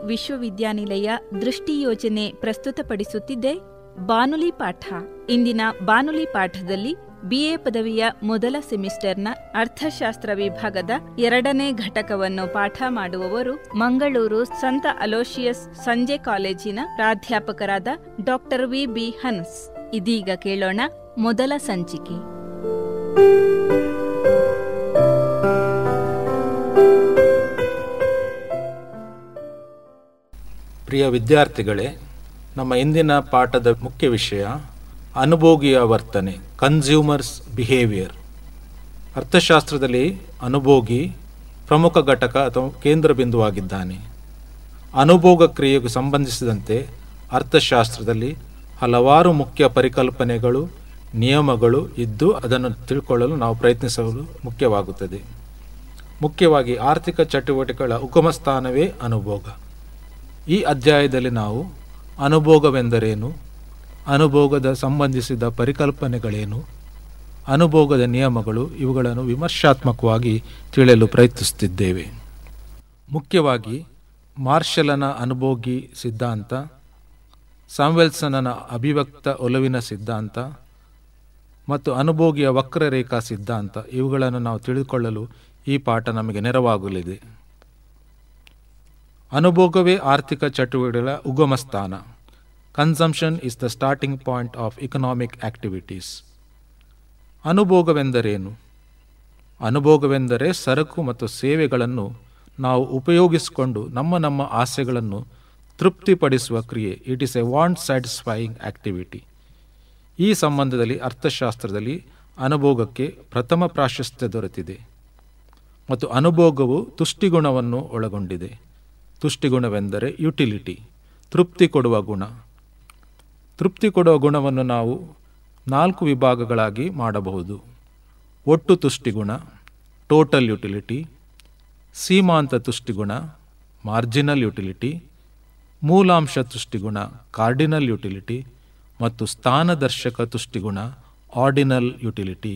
ವಿಶ್ವವಿದ್ಯಾನಿಲಯ ದೃಷ್ಟಿ ಯೋಜನೆ ಪ್ರಸ್ತುತಪಡಿಸುತ್ತಿದೆ ಬಾನುಲಿ ಪಾಠ ಇಂದಿನ ಬಾನುಲಿ ಪಾಠದಲ್ಲಿ ಬಿಎ ಪದವಿಯ ಮೊದಲ ಸೆಮಿಸ್ಟರ್ನ ಅರ್ಥಶಾಸ್ತ್ರ ವಿಭಾಗದ ಎರಡನೇ ಘಟಕವನ್ನು ಪಾಠ ಮಾಡುವವರು ಮಂಗಳೂರು ಸಂತ ಅಲೋಶಿಯಸ್ ಸಂಜೆ ಕಾಲೇಜಿನ ಪ್ರಾಧ್ಯಾಪಕರಾದ ಡಾಕ್ಟರ್ ವಿ ಬಿ ಹನ್ಸ್ ಇದೀಗ ಕೇಳೋಣ ಮೊದಲ ಸಂಚಿಕೆ ಪ್ರಿಯ ವಿದ್ಯಾರ್ಥಿಗಳೇ ನಮ್ಮ ಇಂದಿನ ಪಾಠದ ಮುಖ್ಯ ವಿಷಯ ಅನುಭೋಗಿಯ ವರ್ತನೆ ಕನ್ಸ್ಯೂಮರ್ಸ್ ಬಿಹೇವಿಯರ್ ಅರ್ಥಶಾಸ್ತ್ರದಲ್ಲಿ ಅನುಭೋಗಿ ಪ್ರಮುಖ ಘಟಕ ಅಥವಾ ಕೇಂದ್ರ ಬಿಂದುವಾಗಿದ್ದಾನೆ ಅನುಭೋಗ ಕ್ರಿಯೆಗೆ ಸಂಬಂಧಿಸಿದಂತೆ ಅರ್ಥಶಾಸ್ತ್ರದಲ್ಲಿ ಹಲವಾರು ಮುಖ್ಯ ಪರಿಕಲ್ಪನೆಗಳು ನಿಯಮಗಳು ಇದ್ದು ಅದನ್ನು ತಿಳ್ಕೊಳ್ಳಲು ನಾವು ಪ್ರಯತ್ನಿಸಲು ಮುಖ್ಯವಾಗುತ್ತದೆ ಮುಖ್ಯವಾಗಿ ಆರ್ಥಿಕ ಚಟುವಟಿಕೆಗಳ ಉಗಮ ಸ್ಥಾನವೇ ಅನುಭೋಗ ಈ ಅಧ್ಯಾಯದಲ್ಲಿ ನಾವು ಅನುಭೋಗವೆಂದರೇನು ಅನುಭೋಗದ ಸಂಬಂಧಿಸಿದ ಪರಿಕಲ್ಪನೆಗಳೇನು ಅನುಭೋಗದ ನಿಯಮಗಳು ಇವುಗಳನ್ನು ವಿಮರ್ಶಾತ್ಮಕವಾಗಿ ತಿಳಿಯಲು ಪ್ರಯತ್ನಿಸುತ್ತಿದ್ದೇವೆ ಮುಖ್ಯವಾಗಿ ಮಾರ್ಷಲನ ಅನುಭೋಗಿ ಸಿದ್ಧಾಂತ ಸಾಮ್ವೆಲ್ಸನನ ಅಭಿವ್ಯಕ್ತ ಒಲವಿನ ಸಿದ್ಧಾಂತ ಮತ್ತು ಅನುಭೋಗಿಯ ವಕ್ರರೇಖಾ ಸಿದ್ಧಾಂತ ಇವುಗಳನ್ನು ನಾವು ತಿಳಿದುಕೊಳ್ಳಲು ಈ ಪಾಠ ನಮಗೆ ನೆರವಾಗಲಿದೆ ಅನುಭೋಗವೇ ಆರ್ಥಿಕ ಚಟುವಟಿಕೆಗಳ ಉಗಮ ಸ್ಥಾನ consumption is the starting point of economic activities ಅನುಭೋಗವೆಂದರೇನು ಅನುಭೋಗವೆಂದರೆ ಸರಕು ಮತ್ತು ಸೇವೆಗಳನ್ನು ನಾವು ಉಪಯೋಗಿಸಿಕೊಂಡು ನಮ್ಮ ನಮ್ಮ ಆಸೆಗಳನ್ನು ತೃಪ್ತಿಪಡಿಸುವ ಕ್ರಿಯೆ it is a want satisfying activity ಈ ಸಂಬಂಧದಲ್ಲಿ ಅರ್ಥಶಾಸ್ತ್ರದಲ್ಲಿ ಅನುಭೋಗಕ್ಕೆ ಪ್ರಥಮ ಪ್ರಾಶಸ್ತ್ಯ ದೊರೆತಿದೆ ಮತ್ತು ಅನುಭೋಗವು ತುಷ್ಟಿಗುಣವನ್ನು ಒಳಗೊಂಡಿದೆ ತುಷ್ಟಿಗುಣವೆಂದರೆ ಯುಟಿಲಿಟಿ ತೃಪ್ತಿ ಕೊಡುವ ಗುಣ ತೃಪ್ತಿ ಕೊಡುವ ಗುಣವನ್ನು ನಾವು ನಾಲ್ಕು ವಿಭಾಗಗಳಾಗಿ ಮಾಡಬಹುದು ಒಟ್ಟು ತುಷ್ಟಿಗುಣ ಟೋಟಲ್ ಯುಟಿಲಿಟಿ ಸೀಮಾಂತ ತುಷ್ಟಿಗುಣ ಮಾರ್ಜಿನಲ್ ಯುಟಿಲಿಟಿ ಮೂಲಾಂಶ ತುಷ್ಟಿಗುಣ ಕಾರ್ಡಿನಲ್ ಯುಟಿಲಿಟಿ ಮತ್ತು ಸ್ಥಾನದರ್ಶಕ ತುಷ್ಟಿಗುಣ ಆರ್ಡಿನಲ್ ಯುಟಿಲಿಟಿ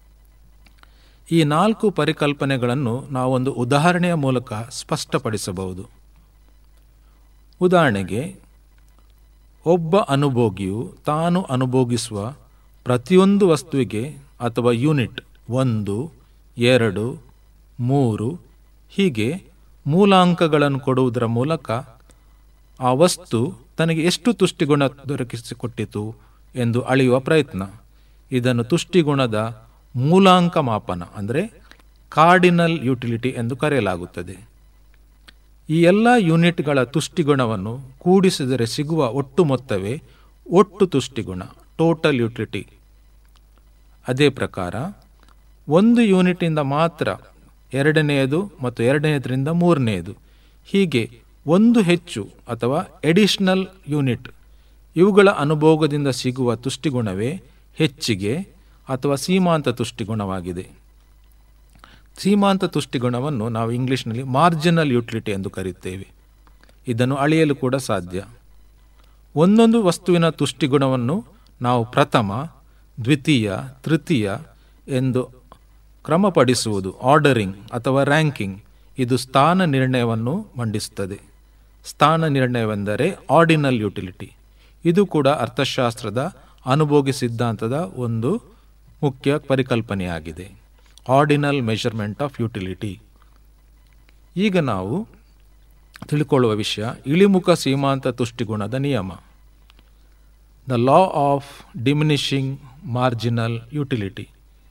ಈ ನಾಲ್ಕು ಪರಿಕಲ್ಪನೆಗಳನ್ನು ನಾವೊಂದು ಉದಾಹರಣೆಯ ಮೂಲಕ ಸ್ಪಷ್ಟಪಡಿಸಬಹುದು ಉದಾಹರಣೆಗೆ ಒಬ್ಬ ಅನುಭೋಗಿಯು ತಾನು ಅನುಭೋಗಿಸುವ ಪ್ರತಿಯೊಂದು ವಸ್ತುವಿಗೆ ಅಥವಾ ಯೂನಿಟ್ ಒಂದು ಎರಡು ಮೂರು ಹೀಗೆ ಮೂಲಾಂಕಗಳನ್ನು ಕೊಡುವುದರ ಮೂಲಕ ಆ ವಸ್ತು ತನಗೆ ಎಷ್ಟು ತುಷ್ಟಿಗುಣ ದೊರಕಿಸಿಕೊಟ್ಟಿತು ಎಂದು ಅಳೆಯುವ ಪ್ರಯತ್ನ ಇದನ್ನು ತುಷ್ಟಿಗುಣದ ಮೂಲಾಂಕ ಮಾಪನ ಅಂದರೆ ಕಾರ್ಡಿನಲ್ ಯುಟಿಲಿಟಿ ಎಂದು ಕರೆಯಲಾಗುತ್ತದೆ ಈ ಎಲ್ಲ ಯೂನಿಟ್ಗಳ ತುಷ್ಟಿಗುಣವನ್ನು ಕೂಡಿಸಿದರೆ ಸಿಗುವ ಒಟ್ಟು ಮೊತ್ತವೇ ಒಟ್ಟು ತುಷ್ಟಿಗುಣ ಟೋಟಲ್ ಯುಟಿಲಿಟಿ ಅದೇ ಪ್ರಕಾರ ಒಂದು ಯೂನಿಟಿಂದ ಮಾತ್ರ ಎರಡನೆಯದು ಮತ್ತು ಎರಡನೆಯದರಿಂದ ಮೂರನೆಯದು ಹೀಗೆ ಒಂದು ಹೆಚ್ಚು ಅಥವಾ ಎಡಿಷನಲ್ ಯೂನಿಟ್ ಇವುಗಳ ಅನುಭೋಗದಿಂದ ಸಿಗುವ ತುಷ್ಟಿಗುಣವೇ ಹೆಚ್ಚಿಗೆ ಅಥವಾ ಸೀಮಾಂತ ತುಷ್ಟಿಗುಣವಾಗಿದೆ ಸೀಮಾಂತ ತುಷ್ಟಿಗುಣವನ್ನು ನಾವು ಇಂಗ್ಲಿಷ್ನಲ್ಲಿ ಮಾರ್ಜಿನಲ್ ಯುಟಿಲಿಟಿ ಎಂದು ಕರೆಯುತ್ತೇವೆ ಇದನ್ನು ಅಳೆಯಲು ಕೂಡ ಸಾಧ್ಯ ಒಂದೊಂದು ವಸ್ತುವಿನ ತುಷ್ಟಿಗುಣವನ್ನು ನಾವು ಪ್ರಥಮ ದ್ವಿತೀಯ ತೃತೀಯ ಎಂದು ಕ್ರಮಪಡಿಸುವುದು ಆರ್ಡರಿಂಗ್ ಅಥವಾ ರ್ಯಾಂಕಿಂಗ್ ಇದು ಸ್ಥಾನ ನಿರ್ಣಯವನ್ನು ಮಂಡಿಸುತ್ತದೆ ಸ್ಥಾನ ನಿರ್ಣಯವೆಂದರೆ ಆರ್ಡಿನಲ್ ಯುಟಿಲಿಟಿ ಇದು ಕೂಡ ಅರ್ಥಶಾಸ್ತ್ರದ ಅನುಭೋಗಿ ಸಿದ್ಧಾಂತದ ಒಂದು ಮುಖ್ಯ ಪರಿಕಲ್ಪನೆಯಾಗಿದೆ ಆರ್ಡಿನಲ್ ಮೆಷರ್ಮೆಂಟ್ ಆಫ್ ಯುಟಿಲಿಟಿ ಈಗ ನಾವು ತಿಳ್ಕೊಳ್ಳುವ ವಿಷಯ ಇಳಿಮುಖ ಸೀಮಾಂತ ತುಷ್ಟಿಗುಣದ ನಿಯಮ the law of diminishing marginal utility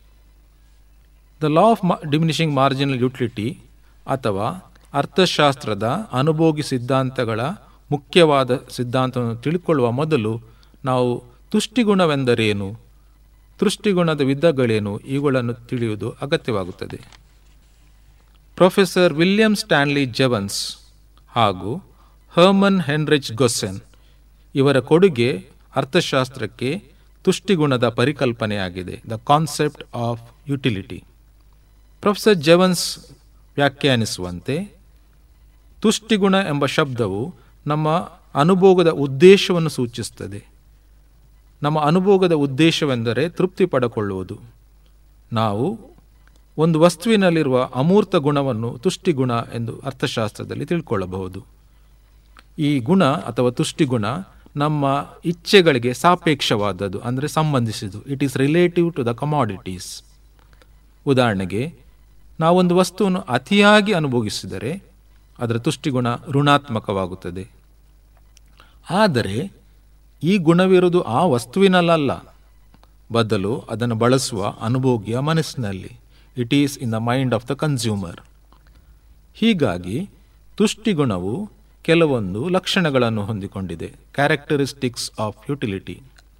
the law of diminishing marginal utility ಅಥವಾ ಅರ್ಥಶಾಸ್ತ್ರದ ಅನುಭೋಗಿ ಸಿದ್ಧಾಂತಗಳ ಮುಖ್ಯವಾದ ಸಿದ್ಧಾಂತವನ್ನು ತಿಳ್ಕೊಳ್ಳುವ ಮೊದಲು ನಾವು ತುಷ್ಟಿಗುಣವೆಂದರೇನು ತುಷ್ಟಿಗುಣದ ವಿಧಗಳೇನು ಇವುಗಳನ್ನು ತಿಳಿಯುವುದು ಅಗತ್ಯವಾಗುತ್ತದೆ ಪ್ರೊಫೆಸರ್ ವಿಲಿಯಂ ಸ್ಟ್ಯಾನ್ಲಿ ಜೆವನ್ಸ್ ಹಾಗೂ ಹರ್ಮನ್ ಹೆನ್ರಿಚ್ ಗೊಸ್ಸೆನ್ ಇವರ ಕೊಡುಗೆ ಅರ್ಥಶಾಸ್ತ್ರಕ್ಕೆ ತುಷ್ಟಿಗುಣದ ಪರಿಕಲ್ಪನೆಯಾಗಿದೆ the concept of utility professor Jevons ವ್ಯಾಖ್ಯಾನಿಸುವಂತೆ ತುಷ್ಟಿಗುಣ ಎಂಬ ಶಬ್ದವು ನಮ್ಮ ಅನುಭೋಗದ ಉದ್ದೇಶವನ್ನು ಸೂಚಿಸುತ್ತದೆ ನಮ್ಮ ಅನುಭೋಗದ ಉದ್ದೇಶವೆಂದರೆ ತೃಪ್ತಿ ಪಡೆಕೊಳ್ಳುವುದು ನಾವು ಒಂದು ವಸ್ತುವಿನಲ್ಲಿರುವ ಅಮೂರ್ತ ಗುಣವನ್ನು ತುಷ್ಟಿಗುಣ ಎಂದು ಅರ್ಥಶಾಸ್ತ್ರದಲ್ಲಿ ತಿಳ್ಕೊಳ್ಳಬಹುದು ಈ ಗುಣ ಅಥವಾ ತುಷ್ಟಿಗುಣ ನಮ್ಮ ಇಚ್ಛೆಗಳಿಗೆ ಸಾಪೇಕ್ಷವಾದದ್ದು ಅಂದರೆ ಸಂಬಂಧಿಸಿದ್ದು it is relative to the commodities ಉದಾಹರಣೆಗೆ ನಾವೊಂದು ವಸ್ತುವನ್ನು ಅತಿಯಾಗಿ ಅನುಭೋಗಿಸಿದರೆ ಅದರ ತುಷ್ಟಿಗುಣ ಋಣಾತ್ಮಕವಾಗುತ್ತದೆ ಆದರೆ ಈ ಗುಣವಿರುವುದು ಆ ವಸ್ತುವಿನಲ್ಲ ಬದಲು ಅದನ್ನು ಬಳಸುವ ಅನುಭೋಗಿಯ ಮನಸ್ಸಿನಲ್ಲಿ it is in the mind of the consumer ಹೀಗಾಗಿ ತುಷ್ಟಿಗುಣವು ಕೆಲವೊಂದು ಲಕ್ಷಣಗಳನ್ನು ಹೊಂದಿಕೊಂಡಿದೆ ಕ್ಯಾರೆಕ್ಟರಿಸ್ಟಿಕ್ಸ್ ಆಫ್ ಯುಟಿಲಿಟಿ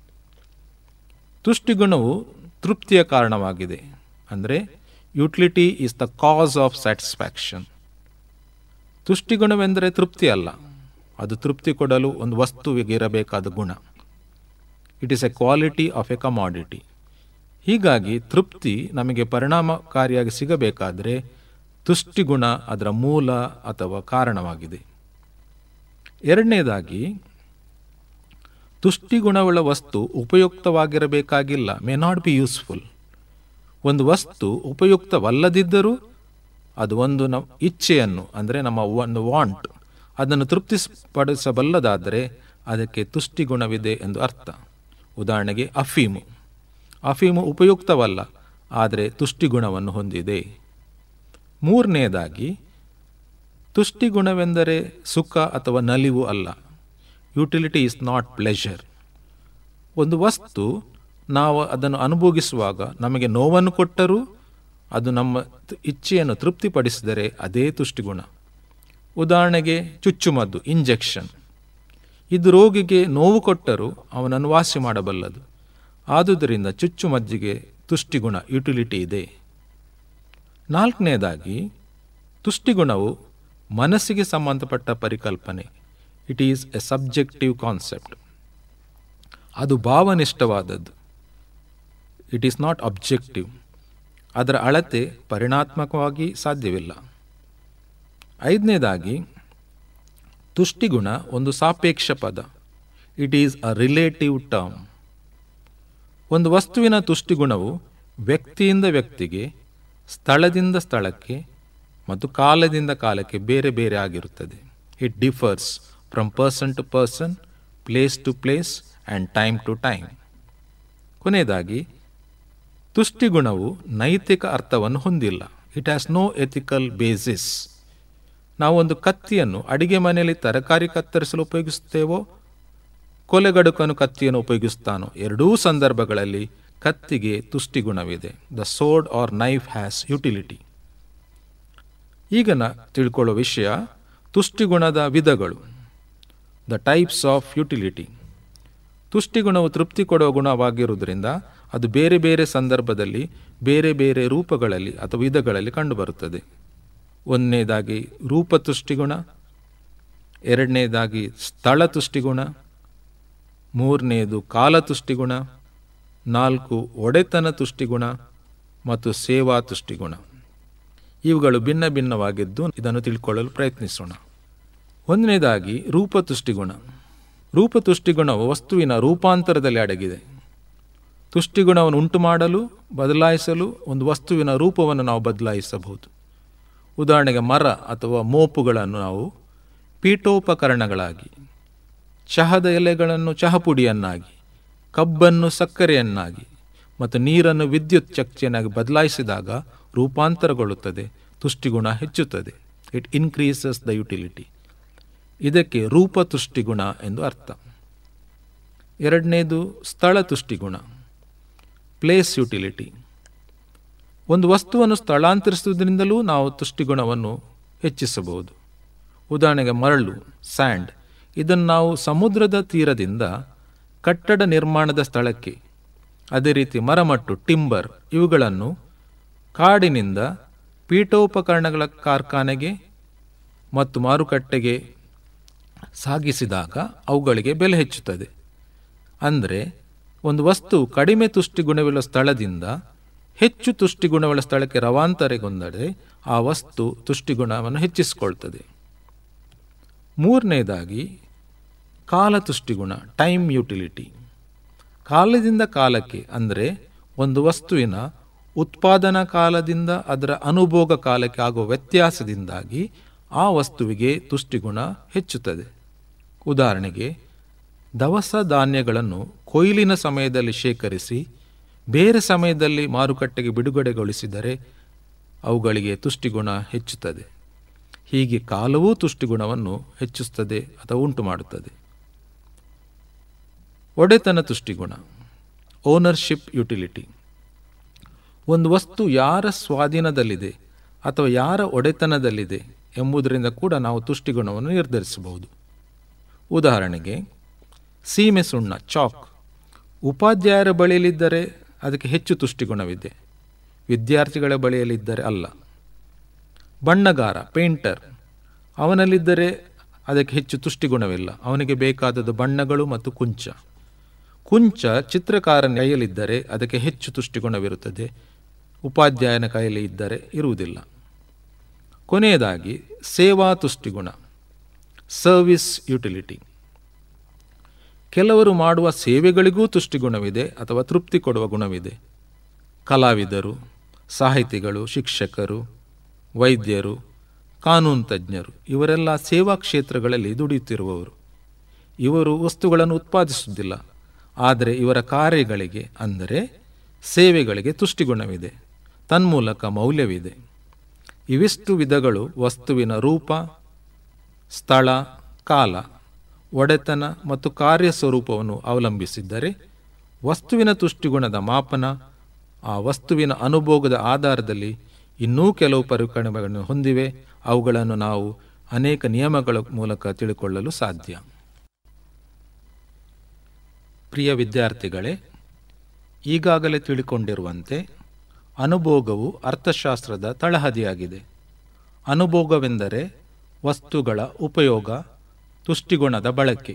ತುಷ್ಟಿಗುಣವು ತೃಪ್ತಿಯ ಕಾರಣವಾಗಿದೆ ಅಂದರೆ utility is the cause of satisfaction ತುಷ್ಟಿಗುಣವೆಂದರೆ ತೃಪ್ತಿ ಅಲ್ಲ ಅದು ತೃಪ್ತಿ ಕೊಡಲು ಒಂದು ವಸ್ತುವಿಗೆ ಇರಬೇಕಾದ ಗುಣ it is a quality of a commodity ಹೀಗಾಗಿ ತೃಪ್ತಿ ನಮಗೆ ಪರಿಣಾಮಕಾರಿಯಾಗಿ ಸಿಗಬೇಕಾದರೆ ತುಷ್ಟಿಗುಣ ಅದರ ಮೂಲ ಅಥವಾ ಕಾರಣವಾಗಿದೆ ಎರಡನೇದಾಗಿ ತುಷ್ಟಿಗುಣವುಳ್ಳ ವಸ್ತು ಉಪಯುಕ್ತವಾಗಿರಬೇಕಾಗಿಲ್ಲ ಮೇ ನಾಟ್ ಬಿ ಯೂಸ್ಫುಲ್ ಒಂದು ವಸ್ತು ಉಪಯುಕ್ತವಲ್ಲದಿದ್ದರೂ ಅದು ಒಂದು ನ ಇಚ್ಛೆಯನ್ನು ಅಂದರೆ ನಮ್ಮ ಒಂದು ವಾಂಟ್ ಅದನ್ನು ತೃಪ್ತಿಪಡಿಸಬಲ್ಲದಾದರೆ ಅದಕ್ಕೆ ತುಷ್ಟಿಗುಣವಿದೆ ಎಂದು ಅರ್ಥ ಉದಾಹರಣೆಗೆ ಅಫೀಮು ಅಫೀಮು ಉಪಯುಕ್ತವಲ್ಲ ಆದರೆ ತುಷ್ಟಿಗುಣವನ್ನು ಹೊಂದಿದೆ ಮೂರನೆಯದಾಗಿ ತುಷ್ಟಿಗುಣವೆಂದರೆ ಸುಖ ಅಥವಾ ನಲಿವು ಅಲ್ಲ ಯುಟಿಲಿಟಿ ಈಸ್ ನಾಟ್ ಪ್ಲೆಷರ್ ಒಂದು ವಸ್ತು ನಾವು ಅದನ್ನು ಅನುಭೋಗಿಸುವಾಗ ನಮಗೆ ನೋವನ್ನು ಕೊಟ್ಟರೂ ಅದು ನಮ್ಮ ಇಚ್ಛೆಯನ್ನು ತೃಪ್ತಿಪಡಿಸಿದರೆ ಅದೇ ತುಷ್ಟಿಗುಣ ಉದಾಹರಣೆಗೆ ಚುಚ್ಚುಮದ್ದು ಇಂಜೆಕ್ಷನ್ ಇದು ರೋಗಿಗೆ ನೋವು ಕೊಟ್ಟರೂ ಅವನನ್ನು ವಾಸಿ ಮಾಡಬಲ್ಲದು ಆದುದರಿಂದ ಚುಚ್ಚುಮದ್ದಿಗೆ ತುಷ್ಟಿಗುಣ ಯುಟಿಲಿಟಿ ಇದೆ ನಾಲ್ಕನೇದಾಗಿ ತುಷ್ಟಿಗುಣವು ಮನಸ್ಸಿಗೆ ಸಂಬಂಧಪಟ್ಟ ಪರಿಕಲ್ಪನೆ it is a subjective concept ಅದು ಭಾವನಿಷ್ಠವಾದದ್ದು ಇಟ್ ಈಸ್ ನಾಟ್ ಅಬ್ಜೆಕ್ಟಿವ್ ಅದರ ಅಳತೆ ಪರಿಣಾತ್ಮಕವಾಗಿ ಸಾಧ್ಯವಿಲ್ಲ ಐದನೇದಾಗಿ ತುಷ್ಟಿಗುಣ ಒಂದು ಸಾಪೇಕ್ಷ ಪದ it is a relative term ಒಂದು ವಸ್ತುವಿನ ತುಷ್ಟಿಗುಣವು ವ್ಯಕ್ತಿಯಿಂದ ವ್ಯಕ್ತಿಗೆ ಸ್ಥಳದಿಂದ ಸ್ಥಳಕ್ಕೆ ಮತ್ತು ಕಾಲದಿಂದ ಕಾಲಕ್ಕೆ ಬೇರೆ ಬೇರೆ ಆಗಿರುತ್ತದೆ it differs from person to person place to place and time to time ಕೊನೆಯದಾಗಿ ತುಷ್ಟಿಗುಣವು ನೈತಿಕ ಅರ್ಥವನ್ನು ಹೊಂದಿಲ್ಲ it has no ethical basis ನಾವೊಂದು ಕತ್ತಿಯನ್ನು ಅಡಿಗೆ ಮನೆಯಲ್ಲಿ ತರಕಾರಿ ಕತ್ತರಿಸಲು ಉಪಯೋಗಿಸುತ್ತೇವೋ ಕೊಲೆಗಡುಕನು ಕತ್ತಿಯನ್ನು ಉಪಯೋಗಿಸ್ತಾನೋ ಎರಡೂ ಸಂದರ್ಭಗಳಲ್ಲಿ ಕತ್ತಿಗೆ ತುಷ್ಟಿಗುಣವಿದೆ the sword or knife has utility ಈಗ ನಾ ತಿಳ್ಕೊಳ್ಳೋ ವಿಷಯ ತುಷ್ಟಿಗುಣದ ವಿಧಗಳು ದ ಟೈಪ್ಸ್ ಆಫ್ ಯುಟಿಲಿಟಿ ತುಷ್ಟಿಗುಣವು ತೃಪ್ತಿ ಕೊಡುವ ಗುಣವಾಗಿರುವುದರಿಂದ ಅದು ಬೇರೆ ಬೇರೆ ಸಂದರ್ಭದಲ್ಲಿ ಬೇರೆ ಬೇರೆ ರೂಪಗಳಲ್ಲಿ ಅಥವಾ ವಿಧಗಳಲ್ಲಿ ಕಂಡುಬರುತ್ತದೆ ಒಂದನೇದಾಗಿ ರೂಪ ತುಷ್ಟಿಗುಣ ಎರಡನೇದಾಗಿ ಸ್ಥಳ ತುಷ್ಟಿಗುಣ ಮೂರನೇದು ಕಾಲ ತುಷ್ಟಿಗುಣ ನಾಲ್ಕು ಒಡೆತನ ತುಷ್ಟಿಗುಣ ಮತ್ತು ಸೇವಾ ತುಷ್ಟಿಗುಣ ಇವುಗಳು ಭಿನ್ನ ಭಿನ್ನವಾಗಿದ್ದು ಇದನ್ನು ತಿಳ್ಕೊಳ್ಳಲು ಪ್ರಯತ್ನಿಸೋಣ ಒಂದನೇದಾಗಿ ರೂಪ ತುಷ್ಟಿಗುಣ ರೂಪ ತುಷ್ಟಿಗುಣವು ವಸ್ತುವಿನ ರೂಪಾಂತರದಲ್ಲಿ ಅಡಗಿದೆ ತುಷ್ಟಿಗುಣವನ್ನು ಉಂಟು ಮಾಡಲು ಬದಲಾಯಿಸಲು ಒಂದು ವಸ್ತುವಿನ ರೂಪವನ್ನು ನಾವು ಬದಲಾಯಿಸಬಹುದು ಉದಾಹರಣೆಗೆ ಮರ ಅಥವಾ ಮೋಪುಗಳನ್ನು ನಾವು ಪೀಠೋಪಕರಣಗಳಾಗಿ ಚಹದ ಎಲೆಗಳನ್ನು ಚಹಪುಡಿಯನ್ನಾಗಿ ಕಬ್ಬನ್ನು ಸಕ್ಕರೆಯನ್ನಾಗಿ ಮತ್ತು ನೀರನ್ನು ವಿದ್ಯುತ್ ಚಕ್ತಿಯನ್ನಾಗಿ ಬದಲಾಯಿಸಿದಾಗ ರೂಪಾಂತರಗೊಳ್ಳುತ್ತದೆ ತುಷ್ಟಿಗುಣ ಹೆಚ್ಚುತ್ತದೆ ಇಟ್ ಇನ್ಕ್ರೀಸಸ್ ದ ಯುಟಿಲಿಟಿ ಇದಕ್ಕೆ ರೂಪ ತುಷ್ಟಿಗುಣ ಎಂದು ಅರ್ಥ ಎರಡನೇದು ಸ್ಥಳ ತುಷ್ಟಿಗುಣ ಪ್ಲೇಸ್ ಯುಟಿಲಿಟಿ ಒಂದು ವಸ್ತುವನ್ನು ಸ್ಥಳಾಂತರಿಸುವುದರಿಂದಲೂ ನಾವು ತುಷ್ಟಿಗುಣವನ್ನು ಹೆಚ್ಚಿಸಬಹುದು ಉದಾಹರಣೆಗೆ ಮರಳು ಸ್ಯಾಂಡ್ ಇದನ್ನು ನಾವು ಸಮುದ್ರದ ತೀರದಿಂದ ಕಟ್ಟಡ ನಿರ್ಮಾಣದ ಸ್ಥಳಕ್ಕೆ ಅದೇ ರೀತಿ ಮರಮಟ್ಟು ಟಿಂಬರ್ ಇವುಗಳನ್ನು ಕಾಡಿನಿಂದ ಪೀಠೋಪಕರಣಗಳ ಕಾರ್ಖಾನೆಗೆ ಮತ್ತು ಮಾರುಕಟ್ಟೆಗೆ ಸಾಗಿಸಿದಾಗ ಅವುಗಳಿಗೆ ಬೆಲೆ ಹೆಚ್ಚುತ್ತದೆ ಅಂದರೆ ಒಂದು ವಸ್ತು ಕಡಿಮೆ ತುಷ್ಟಿಗುಣವುಳ್ಳ ಸ್ಥಳದಿಂದ ಹೆಚ್ಚು ತುಷ್ಟಿಗುಣವುಳ್ಳ ಸ್ಥಳಕ್ಕೆ ರವಾಂತರಗೊಂಡರೆ ಆ ವಸ್ತು ತುಷ್ಟಿಗುಣವನ್ನು ಹೆಚ್ಚಿಸಿಕೊಳ್ತದೆ ಮೂರನೇದಾಗಿ ಕಾಲ ತುಷ್ಟಿಗುಣ ಟೈಮ್ ಯುಟಿಲಿಟಿ ಕಾಲದಿಂದ ಕಾಲಕ್ಕೆ ಅಂದರೆ ಒಂದು ವಸ್ತುವಿನ ಉತ್ಪಾದನಾ ಕಾಲದಿಂದ ಅದರ ಅನುಭೋಗ ಕಾಲಕ್ಕೆ ಆಗುವ ವ್ಯತ್ಯಾಸದಿಂದಾಗಿ ಆ ವಸ್ತುವಿಗೆ ತುಷ್ಟಿಗುಣ ಹೆಚ್ಚುತ್ತದೆ ಉದಾಹರಣೆಗೆ ದವಸ ಧಾನ್ಯಗಳನ್ನು ಕೊಯ್ಲಿನ ಸಮಯದಲ್ಲಿ ಶೇಖರಿಸಿ ಬೇರೆ ಸಮಯದಲ್ಲಿ ಮಾರುಕಟ್ಟೆಗೆ ಬಿಡುಗಡೆಗೊಳಿಸಿದರೆ ಅವುಗಳಿಗೆ ತುಷ್ಟಿಗುಣ ಹೆಚ್ಚುತ್ತದೆ ಹೀಗೆ ಕಾಲವೂ ತುಷ್ಟಿಗುಣವನ್ನು ಹೆಚ್ಚಿಸುತ್ತದೆ ಅಥವಾ ಉಂಟು ಮಾಡುತ್ತದೆ ಒಡೆತನ ತುಷ್ಟಿಗುಣ ಓನರ್ಶಿಪ್ ಯುಟಿಲಿಟಿ ಒಂದು ವಸ್ತು ಯಾರ ಸ್ವಾಧೀನದಲ್ಲಿದೆ ಅಥವಾ ಯಾರ ಒಡೆತನದಲ್ಲಿದೆ ಎಂಬುದರಿಂದ ಕೂಡ ನಾವು ತುಷ್ಟಿಗುಣವನ್ನು ನಿರ್ಧರಿಸಬಹುದು ಉದಾಹರಣೆಗೆ ಸೀಮೆ ಸುಣ್ಣ ಚಾಕ್ ಉಪಾಧ್ಯಾಯರ ಬಳಿಯಲ್ಲಿದ್ದರೆ ಅದಕ್ಕೆ ಹೆಚ್ಚು ತುಷ್ಟಿಗುಣವಿದೆ ವಿದ್ಯಾರ್ಥಿಗಳ ಬಳಿಯಲ್ಲಿದ್ದರೆ ಅಲ್ಲ ಬಣ್ಣಗಾರ ಪೇಂಟರ್ ಅವನಲ್ಲಿದ್ದರೆ ಅದಕ್ಕೆ ಹೆಚ್ಚು ತುಷ್ಟಿಗುಣವಿಲ್ಲ ಅವನಿಗೆ ಬೇಕಾದದ್ದು ಬಣ್ಣಗಳು ಮತ್ತು ಕುಂಚ ಕುಂಚ ಚಿತ್ರಕಾರನ ಕೈಯಲ್ಲಿದ್ದರೆ ಅದಕ್ಕೆ ಹೆಚ್ಚು ತುಷ್ಟಿಗುಣವಿರುತ್ತದೆ ಉಪಾಧ್ಯಾಯನ ಕೈಯಲ್ಲಿ ಇದ್ದರೆ ಇರುವುದಿಲ್ಲ ಕೊನೆಯದಾಗಿ ಸೇವಾ ತುಷ್ಟಿಗುಣ ಸರ್ವಿಸ್ ಯುಟಿಲಿಟಿ ಕೆಲವರು ಮಾಡುವ ಸೇವೆಗಳಿಗೂ ತುಷ್ಟಿಗುಣವಿದೆ ಅಥವಾ ತೃಪ್ತಿ ಕೊಡುವ ಗುಣವಿದೆ ಕಲಾವಿದರು ಸಾಹಿತಿಗಳು ಶಿಕ್ಷಕರು ವೈದ್ಯರು ಕಾನೂನು ತಜ್ಞರು ಇವರೆಲ್ಲ ಸೇವಾ ಕ್ಷೇತ್ರಗಳಲ್ಲಿ ದುಡಿಯುತ್ತಿರುವವರು ಇವರು ವಸ್ತುಗಳನ್ನು ಉತ್ಪಾದಿಸುವುದಿಲ್ಲ ಆದರೆ ಇವರ ಕಾರ್ಯಗಳಿಗೆ ಅಂದರೆ ಸೇವೆಗಳಿಗೆ ತುಷ್ಟಿಗುಣವಿದೆ ತನ್ಮೂಲಕ ಮೌಲ್ಯವಿದೆ ಇವಿಷ್ಟು ವಿಧಗಳು ವಸ್ತುವಿನ ರೂಪ ಸ್ಥಳ ಕಾಲ ಒಡೆತನ ಮತ್ತು ಕಾರ್ಯ ಸ್ವರೂಪವನ್ನು ಅವಲಂಬಿಸಿದ್ದರೆ ವಸ್ತುವಿನ ತುಷ್ಟಿಗುಣದ ಮಾಪನ ಆ ವಸ್ತುವಿನ ಅನುಭೋಗದ ಆಧಾರದಲ್ಲಿ ಇನ್ನೂ ಕೆಲವು ಪರಿಕಲ್ಪನೆಗಳನ್ನು ಹೊಂದಿವೆ ಅವುಗಳನ್ನು ನಾವು ಅನೇಕ ನಿಯಮಗಳ ಮೂಲಕ ತಿಳಿಕೊಳ್ಳಲು ಸಾಧ್ಯ ಪ್ರಿಯ ವಿದ್ಯಾರ್ಥಿಗಳೇ ಈಗಾಗಲೇ ತಿಳಿಕೊಂಡಿರುವಂತೆ ಅನುಭೋಗವು ಅರ್ಥಶಾಸ್ತ್ರದ ತಳಹದಿಯಾಗಿದೆ ಅನುಭೋಗವೆಂದರೆ ವಸ್ತುಗಳ ಉಪಯೋಗ ತುಷ್ಟಿಗುಣದ ಬಳಕೆ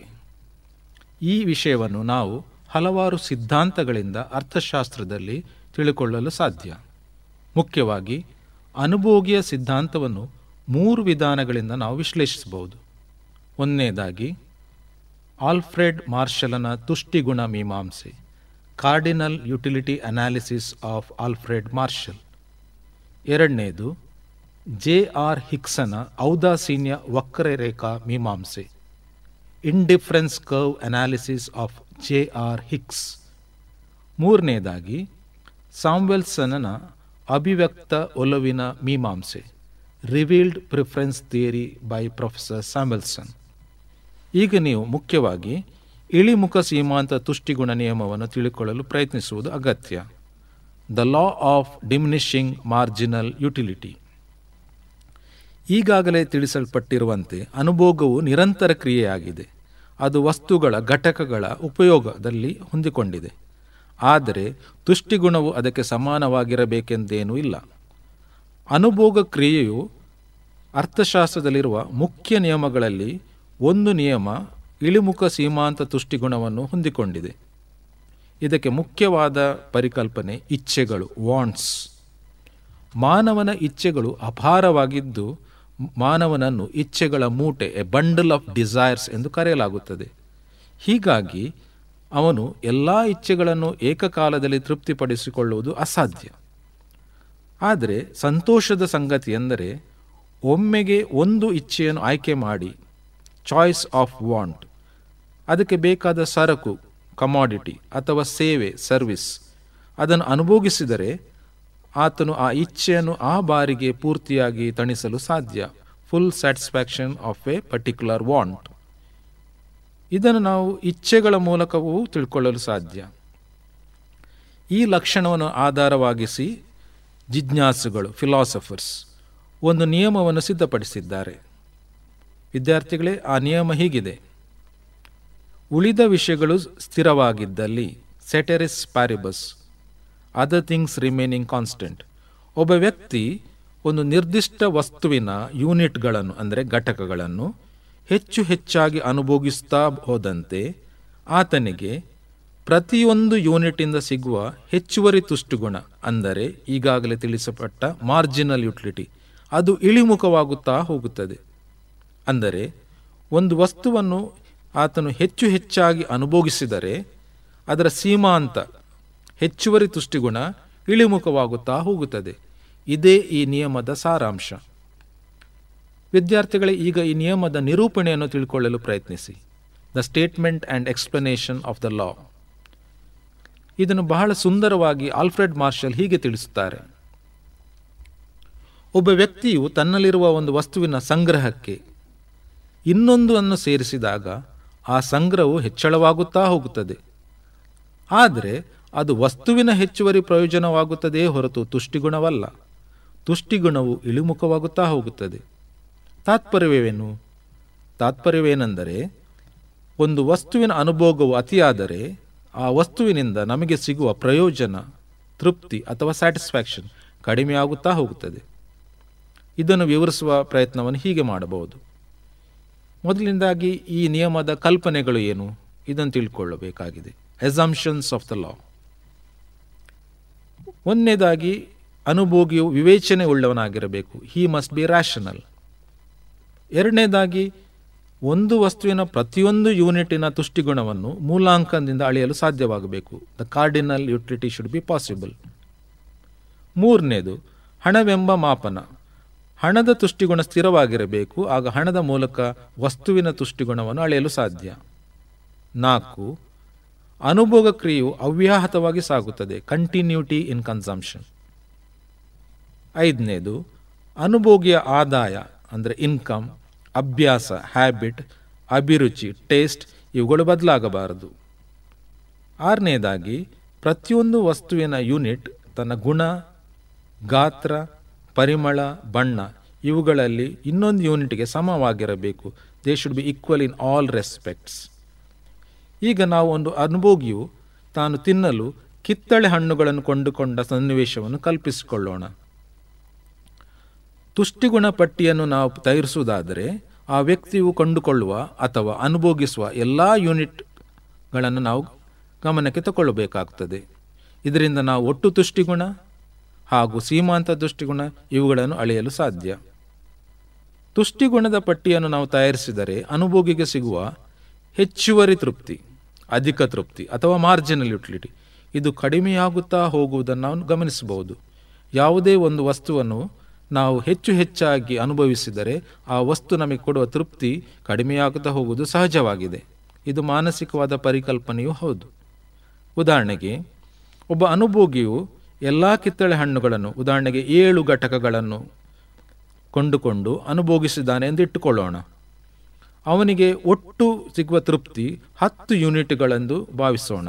ಈ ವಿಷಯವನ್ನು ನಾವು ಹಲವಾರು ಸಿದ್ಧಾಂತಗಳಿಂದ ಅರ್ಥಶಾಸ್ತ್ರದಲ್ಲಿ ತಿಳಿಕೊಳ್ಳಲು ಸಾಧ್ಯ ಮುಖ್ಯವಾಗಿ ಅನುಭೋಗಿಯ ಸಿದ್ಧಾಂತವನ್ನು ಮೂರು ವಿಧಾನಗಳಿಂದ ನಾವು ವಿಶ್ಲೇಷಿಸಬಹುದು ಒಂದನೇದಾಗಿ ಆಲ್ಫ್ರೆಡ್ ಮಾರ್ಷಲನ ತುಷ್ಟಿಗುಣ ಮೀಮಾಂಸೆ cardinal utility analysis of Alfred Marshall ಎರಡನೇದು ಜೆ ಆರ್ ಹಿಕ್ಸನ ಔದಾಸೀನ್ಯ ವಕ್ರರೇಖಾ ಮೀಮಾಂಸೆ indifference curve analysis of J R Hicks ಮೂರನೇದಾಗಿ ಸಾಮ್ವೆಲ್ಸನನ ಅಭಿವ್ಯಕ್ತ ಒಲವಿನ ಮೀಮಾಂಸೆ revealed preference theory by professor Samuelson ಈಗ ನೀವು ಮುಖ್ಯವಾಗಿ ಇಳಿಮುಖ ಸೀಮಾಂತ ತುಷ್ಟಿಗುಣ ನಿಯಮವನ್ನು ತಿಳಿಕೊಳ್ಳಲು ಪ್ರಯತ್ನಿಸುವುದು ಅಗತ್ಯ the law of diminishing marginal utility ಈಗಾಗಲೇ ತಿಳಿಸಲ್ಪಟ್ಟಿರುವಂತೆ ಅನುಭೋಗವು ನಿರಂತರ ಕ್ರಿಯೆಯಾಗಿದೆ ಅದು ವಸ್ತುಗಳ ಘಟಕಗಳ ಉಪಯೋಗದಲ್ಲಿ ಹೊಂದಿಕೊಂಡಿದೆ ಆದರೆ ತುಷ್ಟಿಗುಣವು ಅದಕ್ಕೆ ಸಮಾನವಾಗಿರಬೇಕೆಂದೇನೂ ಇಲ್ಲ ಅನುಭೋಗ ಕ್ರಿಯೆಯು ಅರ್ಥಶಾಸ್ತ್ರದಲ್ಲಿರುವ ಮುಖ್ಯ ನಿಯಮಗಳಲ್ಲಿ ಒಂದು ನಿಯಮ ಇಳಿಮುಖ ಸೀಮಾಂತ ತುಷ್ಟಿಗುಣವನ್ನು ಹೊಂದಿಕೊಂಡಿದೆ ಇದಕ್ಕೆ ಮುಖ್ಯವಾದ ಪರಿಕಲ್ಪನೆ ಇಚ್ಛೆಗಳು ವಾಂಟ್ಸ್ ಮಾನವನ ಇಚ್ಛೆಗಳು ಅಪಾರವಾಗಿದ್ದು ಮಾನವನನ್ನು ಇಚ್ಛೆಗಳ ಮೂಟೆ ಎ ಬಂಡಲ್ ಆಫ್ ಡಿಸೈರ್ಸ್ ಎಂದು ಕರೆಯಲಾಗುತ್ತದೆ ಹೀಗಾಗಿ ಅವನು ಎಲ್ಲ ಇಚ್ಛೆಗಳನ್ನು ಏಕಕಾಲದಲ್ಲಿ ತೃಪ್ತಿಪಡಿಸಿಕೊಳ್ಳುವುದು ಅಸಾಧ್ಯ ಆದರೆ ಸಂತೋಷದ ಸಂಗತಿ ಎಂದರೆ ಒಮ್ಮೆಗೆ ಒಂದು ಇಚ್ಛೆಯನ್ನು ಆಯ್ಕೆ ಮಾಡಿ ಚಾಯ್ಸ್ ಆಫ್ ವಾಂಟ್ ಅದಕ್ಕೆ ಬೇಕಾದ ಸರಕು ಕಮಾಡಿಟಿ ಅಥವಾ ಸೇವೆ ಸರ್ವಿಸ್ ಅದನ್ನು ಅನುಭೋಗಿಸಿದರೆ ಆತನು ಆ ಇಚ್ಛೆಯನ್ನು ಆ ಬಾರಿಗೆ ಪೂರ್ತಿಯಾಗಿ ತಣಿಸಲು ಸಾಧ್ಯ full satisfaction of a particular want ಇದನ್ನು ನಾವು ಇಚ್ಛೆಗಳ ಮೂಲಕವೂ ತಿಳ್ಕೊಳ್ಳಲು ಸಾಧ್ಯ ಈ ಲಕ್ಷಣವನ್ನು ಆಧಾರವಾಗಿಸಿ ಜಿಜ್ಞಾಸುಗಳು ಫಿಲಾಸಫರ್ಸ್ ಒಂದು ನಿಯಮವನ್ನು ಸಿದ್ಧಪಡಿಸಿದ್ದಾರೆ ವಿದ್ಯಾರ್ಥಿಗಳೇ ಆ ನಿಯಮ ಹೀಗಿದೆ ಉಳಿದ ವಿಷಯಗಳು ಸ್ಥಿರವಾಗಿದ್ದಲ್ಲಿ ceteris paribus other things remaining constant ಒಬ್ಬ ವ್ಯಕ್ತಿ ಒಂದು ನಿರ್ದಿಷ್ಟ ವಸ್ತುವಿನ ಯೂನಿಟ್ಗಳನ್ನು ಅಂದರೆ ಘಟಕಗಳನ್ನು ಹೆಚ್ಚು ಹೆಚ್ಚಾಗಿ ಅನುಭೋಗಿಸ್ತಾ ಹೋದಂತೆ ಆತನಿಗೆ ಪ್ರತಿಯೊಂದು ಯೂನಿಟಿಂದ ಸಿಗುವ ಹೆಚ್ಚುವರಿ ತುಷ್ಟುಗುಣ ಅಂದರೆ ಈಗಾಗಲೇ ತಿಳಿಸಪಟ್ಟ ಮಾರ್ಜಿನಲ್ ಯುಟಿಲಿಟಿ ಅದು ಇಳಿಮುಖವಾಗುತ್ತಾ ಹೋಗುತ್ತದೆ ಅಂದರೆ ಒಂದು ವಸ್ತುವನ್ನು ಆತನು ಹೆಚ್ಚು ಹೆಚ್ಚಾಗಿ ಅನುಭೋಗಿಸಿದರೆ ಅದರ ಸೀಮಾಂತ ಹೆಚ್ಚುವರಿ ತುಷ್ಟಿಗುಣ ಇಳಿಮುಖವಾಗುತ್ತಾ ಹೋಗುತ್ತದೆ ಇದೇ ಈ ನಿಯಮದ ಸಾರಾಂಶ ವಿದ್ಯಾರ್ಥಿಗಳೇ ಈಗ ಈ ನಿಯಮದ ನಿರೂಪಣೆಯನ್ನು ತಿಳ್ಕೊಳ್ಳಲು ಪ್ರಯತ್ನಿಸಿ the statement and explanation of the law ಇದನ್ನು ಬಹಳ ಸುಂದರವಾಗಿ ಆಲ್ಫ್ರೆಡ್ ಮಾರ್ಷಲ್ ಹೀಗೆ ತಿಳಿಸುತ್ತಾರೆ ಒಬ್ಬ ವ್ಯಕ್ತಿಯು ತನ್ನಲ್ಲಿರುವ ಒಂದು ವಸ್ತುವಿನ ಸಂಗ್ರಹಕ್ಕೆ ಇನ್ನೊಂದು ಅನ್ನು ಸೇರಿಸಿದಾಗ ಆ ಸಂಗ್ರಹವು ಹೆಚ್ಚಳವಾಗುತ್ತಾ ಹೋಗುತ್ತದೆ ಆದರೆ ಅದು ವಸ್ತುವಿನ ಹೆಚ್ಚುವರಿ ಪ್ರಯೋಜನವಾಗುತ್ತದೆಯೇ ಹೊರತು ತುಷ್ಟಿಗುಣವಲ್ಲ ತುಷ್ಟಿಗುಣವು ಇಳಿಮುಖವಾಗುತ್ತಾ ಹೋಗುತ್ತದೆ ತಾತ್ಪರ್ಯವೇನು ತಾತ್ಪರ್ಯವೇನೆಂದರೆ ಒಂದು ವಸ್ತುವಿನ ಅನುಭೋಗವು ಅತಿಯಾದರೆ ಆ ವಸ್ತುವಿನಿಂದ ನಮಗೆ ಸಿಗುವ ಪ್ರಯೋಜನ ತೃಪ್ತಿ ಅಥವಾ ಸ್ಯಾಟಿಸ್ಫ್ಯಾಕ್ಷನ್ ಕಡಿಮೆಯಾಗುತ್ತಾ ಹೋಗುತ್ತದೆ ಇದನ್ನು ವಿವರಿಸುವ ಪ್ರಯತ್ನವನ್ನು ಹೀಗೆ ಮಾಡಬಹುದು ಮೊದಲಿಂದಾಗಿ ಈ ನಿಯಮದ ಕಲ್ಪನೆಗಳು ಏನು ಇದನ್ನು ತಿಳ್ಕೊಳ್ಳಬೇಕಾಗಿದೆ ಎಸಂಪ್ಷನ್ಸ್ ಆಫ್ ದ ಲಾ ಒಂದನೇದಾಗಿ ಅನುಭೋಗಿಯು ವಿವೇಚನೆ ಉಳ್ಳವನಾಗಿರಬೇಕು ಹಿ ಮಸ್ಟ್ ಬಿ ರ್ಯಾಷನಲ್ ಎರಡನೇದಾಗಿ ಒಂದು ವಸ್ತುವಿನ ಪ್ರತಿಯೊಂದು ಯೂನಿಟಿನ ತುಷ್ಟಿಗುಣವನ್ನು ಮೂಲಾಂಕದಿಂದ ಅಳೆಯಲು ಸಾಧ್ಯವಾಗಬೇಕು the cardinal utility should be possible ಮೂರನೇದು ಹಣವೆಂಬ ಮಾಪನ ಹಣದ ತುಷ್ಟಿಗುಣ ಸ್ಥಿರವಾಗಿರಬೇಕು ಆಗ ಹಣದ ಮೂಲಕ ವಸ್ತುವಿನ ತುಷ್ಟಿಗುಣವನ್ನು ಅಳೆಯಲು ಸಾಧ್ಯ ನಾಲ್ಕು ಅನುಭೋಗ ಕ್ರಿಯೆಯು ಅವ್ಯಾಹತವಾಗಿ ಸಾಗುತ್ತದೆ ಕಂಟಿನ್ಯೂಟಿ ಇನ್ ಕನ್ಸಂಪ್ಷನ್ ಐದನೇದು ಅನುಭೋಗಿಯ ಆದಾಯ ಅಂದರೆ ಇನ್ಕಮ್ ಅಭ್ಯಾಸ ಹ್ಯಾಬಿಟ್ ಅಭಿರುಚಿ ಟೇಸ್ಟ್ ಇವುಗಳು ಬದಲಾಗಬಾರದು ಆರನೇದಾಗಿ ಪ್ರತಿಯೊಂದು ವಸ್ತುವಿನ ಯೂನಿಟ್ ತನ್ನ ಗುಣ ಗಾತ್ರ ಪರಿಮಳ ಬಣ್ಣ ಇವುಗಳಲ್ಲಿ ಇನ್ನೊಂದು ಯೂನಿಟ್ಗೆ ಸಮವಾಗಿರಬೇಕು they should be equal in all respects ಈಗ ನಾವು ಒಂದು ಅನುಭೋಗಿಯು ತಾನು ತಿನ್ನಲು ಕಿತ್ತಳೆ ಹಣ್ಣುಗಳನ್ನು ಕೊಂಡುಕೊಂಡ ಸನ್ನಿವೇಶವನ್ನು ಕಲ್ಪಿಸಿಕೊಳ್ಳೋಣ ತುಷ್ಟಿಗುಣ ಪಟ್ಟಿಯನ್ನು ನಾವು ತಯಾರಿಸುವುದಾದರೆ ಆ ವ್ಯಕ್ತಿಯು ಕೊಂಡುಕೊಳ್ಳುವ ಅಥವಾ ಅನುಭೋಗಿಸುವ ಎಲ್ಲ ಯೂನಿಟ್ಗಳನ್ನು ನಾವು ಗಮನಕ್ಕೆ ತಗೊಳ್ಳಬೇಕಾಗ್ತದೆ ಇದರಿಂದ ನಾವು ಒಟ್ಟು ತುಷ್ಟಿಗುಣ ಹಾಗೂ ಸೀಮಾಂತ ತುಷ್ಟಿಗುಣ ಇವುಗಳನ್ನು ಅಳೆಯಲು ಸಾಧ್ಯ ತುಷ್ಟಿಗುಣದ ಪಟ್ಟಿಯನ್ನು ನಾವು ತಯಾರಿಸಿದರೆ ಅನುಭೋಗಿಗೆ ಸಿಗುವ ಹೆಚ್ಚುವರಿ ತೃಪ್ತಿ ಅಧಿಕ ತೃಪ್ತಿ ಅಥವಾ ಮಾರ್ಜಿನಲ್ ಯುಟಿಲಿಟಿ ಇದು ಕಡಿಮೆಯಾಗುತ್ತಾ ಹೋಗುವುದನ್ನು ನಾವು ಗಮನಿಸಬಹುದು ಯಾವುದೇ ಒಂದು ವಸ್ತುವನ್ನು ನಾವು ಹೆಚ್ಚು ಹೆಚ್ಚಾಗಿ ಅನುಭವಿಸಿದರೆ ಆ ವಸ್ತು ನಮಗೆ ಕೊಡುವ ತೃಪ್ತಿ ಕಡಿಮೆಯಾಗುತ್ತಾ ಹೋಗುವುದು ಸಹಜವಾಗಿದೆ ಇದು ಮಾನಸಿಕವಾದ ಪರಿಕಲ್ಪನೆಯೂ ಹೌದು ಉದಾಹರಣೆಗೆ ಒಬ್ಬ ಅನುಭೋಗಿಯು ಎಲ್ಲ ಕಿತ್ತಳೆ ಹಣ್ಣುಗಳನ್ನು ಉದಾಹರಣೆಗೆ ಏಳು ಘಟಕಗಳನ್ನು ಕೊಂಡುಕೊಂಡು ಅನುಭೋಗಿಸಿದ್ದಾನೆ ಎಂದು ಇಟ್ಟುಕೊಳ್ಳೋಣ ಅವನಿಗೆ ಒಟ್ಟು ಸಿಗುವ ತೃಪ್ತಿ ಹತ್ತು ಯೂನಿಟ್ಗಳೆಂದು ಭಾವಿಸೋಣ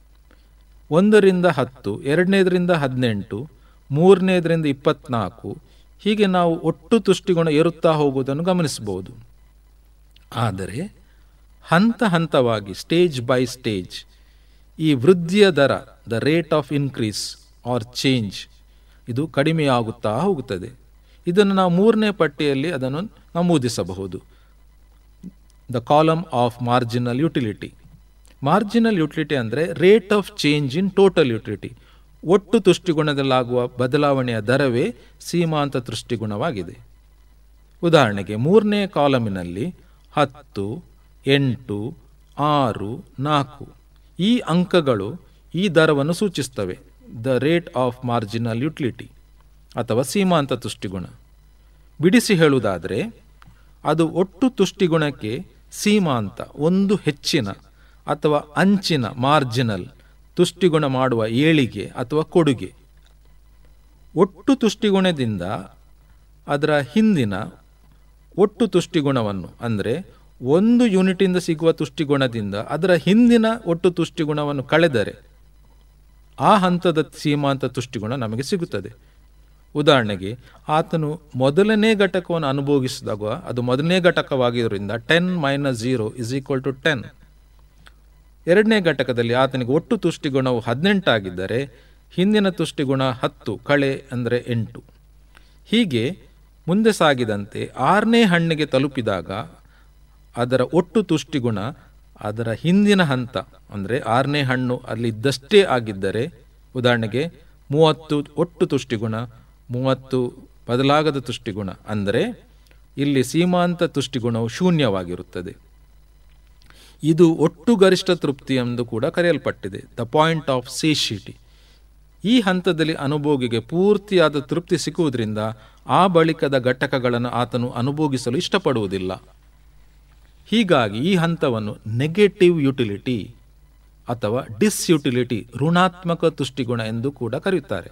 ಒಂದರಿಂದ ಹತ್ತು ಎರಡನೇದರಿಂದ ಹದಿನೆಂಟು ಮೂರನೇದರಿಂದ ಇಪ್ಪತ್ನಾಲ್ಕು ಹೀಗೆ ನಾವು ಒಟ್ಟು ತುಷ್ಟಿಗುಣ ಏರುತ್ತಾ ಹೋಗುವುದನ್ನು ಗಮನಿಸಬಹುದು ಆದರೆ ಹಂತ ಹಂತವಾಗಿ ಸ್ಟೇಜ್ ಬೈ ಸ್ಟೇಜ್ ಈ ವೃದ್ಧಿಯ ದರ the rate of increase or change ಇದು ಕಡಿಮೆಯಾಗುತ್ತಾ ಹೋಗುತ್ತದೆ ಇದನ್ನು ನಾವು ಮೂರನೇ ಪಟ್ಟಿಯಲ್ಲಿ ಅದನ್ನು ನಮೂದಿಸಬಹುದು the column of marginal utility marginal utility ಅಂದರೆ rate of change in total utility ಒಟ್ಟು ತುಷ್ಟಿಗುಣದಲ್ಲಾಗುವ ಬದಲಾವಣೆಯ ದರವೇ ಸೀಮಾಂತ ತುಷ್ಟಿಗುಣವಾಗಿದೆ ಉದಾಹರಣೆಗೆ ಮೂರನೇ ಕಾಲಮಿನಲ್ಲಿ ಹತ್ತು ಎಂಟು ಆರು ನಾಲ್ಕು ಈ ಅಂಕಗಳು ಈ ದರವನ್ನು ಸೂಚಿಸ್ತವೆ the rate of marginal utility ಅಥವಾ ಸೀಮಾಂತ ತುಷ್ಟಿಗುಣ ಬಿಡಿಸಿ ಹೇಳುವುದಾದರೆ ಅದು ಒಟ್ಟು ತುಷ್ಟಿಗುಣಕ್ಕೆ ಸೀಮಾಂತ ಒಂದು ಹೆಚ್ಚಿನ ಅಥವಾ ಅಂಚಿನ ಮಾರ್ಜಿನಲ್ ತುಷ್ಟಿಗುಣ ಮಾಡುವ ಏಳಿಗೆ ಅಥವಾ ಕೊಡುಗೆ ಒಟ್ಟು ತುಷ್ಟಿಗುಣದಿಂದ ಅದರ ಹಿಂದಿನ ಒಟ್ಟು ತುಷ್ಟಿಗುಣವನ್ನು ಅಂದರೆ ಒಂದು ಯೂನಿಟಿಂದ ಸಿಗುವ ತುಷ್ಟಿಗುಣದಿಂದ ಅದರ ಹಿಂದಿನ ಒಟ್ಟು ತುಷ್ಟಿಗುಣವನ್ನು ಕಳೆದರೆ ಆ ಹಂತದ ಸೀಮಾಂತ ತುಷ್ಟಿಗುಣ ನಮಗೆ ಸಿಗುತ್ತದೆ ಉದಾಹರಣೆಗೆ ಆತನು ಮೊದಲನೇ ಘಟಕವನ್ನು ಅನುಭೋಗಿಸಿದಾಗ ಅದು ಮೊದಲನೇ ಘಟಕವಾಗಿರೋದ್ರಿಂದ ten minus zero is equal to ten ಎರಡನೇ ಘಟಕದಲ್ಲಿ ಆತನಿಗೆ ಒಟ್ಟು ತುಷ್ಟಿಗುಣವು ಹದಿನೆಂಟಾಗಿದ್ದರೆ ಹಿಂದಿನ ತುಷ್ಟಿಗುಣ ಹತ್ತು ಕಳೆ ಅಂದರೆ ಎಂಟು ಹೀಗೆ ಮುಂದೆ ಸಾಗಿದಂತೆ ಆರನೇ ಹಣ್ಣಿಗೆ ತಲುಪಿದಾಗ ಅದರ ಒಟ್ಟು ತುಷ್ಟಿಗುಣ ಅದರ ಹಿಂದಿನ ಹಂತ ಅಂದರೆ ಆರನೇ ಹಣ್ಣು ಅಲ್ಲಿ ಇದ್ದಷ್ಟೇ ಆಗಿದ್ದರೆ ಉದಾಹರಣೆಗೆ ಮೂವತ್ತು ಒಟ್ಟು ತುಷ್ಟಿಗುಣ ಮೂವತ್ತು ಬದಲಾಗದ ತುಷ್ಟಿಗುಣ ಅಂದರೆ ಇಲ್ಲಿ ಸೀಮಾಂತ ತುಷ್ಟಿಗುಣವು ಶೂನ್ಯವಾಗಿರುತ್ತದೆ ಇದು ಒಟ್ಟು ಗರಿಷ್ಠ ತೃಪ್ತಿ ಎಂದು ಕೂಡ ಕರೆಯಲ್ಪಟ್ಟಿದೆ ದ ಪಾಯಿಂಟ್ ಆಫ್ ಸೇಶಿಟಿ ಈ ಹಂತದಲ್ಲಿ ಅನುಭೋಗಿಗೆ ಪೂರ್ತಿಯಾದ ತೃಪ್ತಿ ಸಿಕ್ಕುವುದರಿಂದ ಆ ಬಳಿಕದ ಘಟಕಗಳನ್ನು ಆತನು ಅನುಭೋಗಿಸಲು ಇಷ್ಟಪಡುವುದಿಲ್ಲ ಹೀಗಾಗಿ ಈ ಹಂತವನ್ನು ನೆಗೆಟಿವ್ ಯುಟಿಲಿಟಿ ಅಥವಾ ಡಿಸ್ಯುಟಿಲಿಟಿ ಋಣಾತ್ಮಕ ತುಷ್ಟಿಗುಣ ಎಂದು ಕೂಡ ಕರೆಯುತ್ತಾರೆ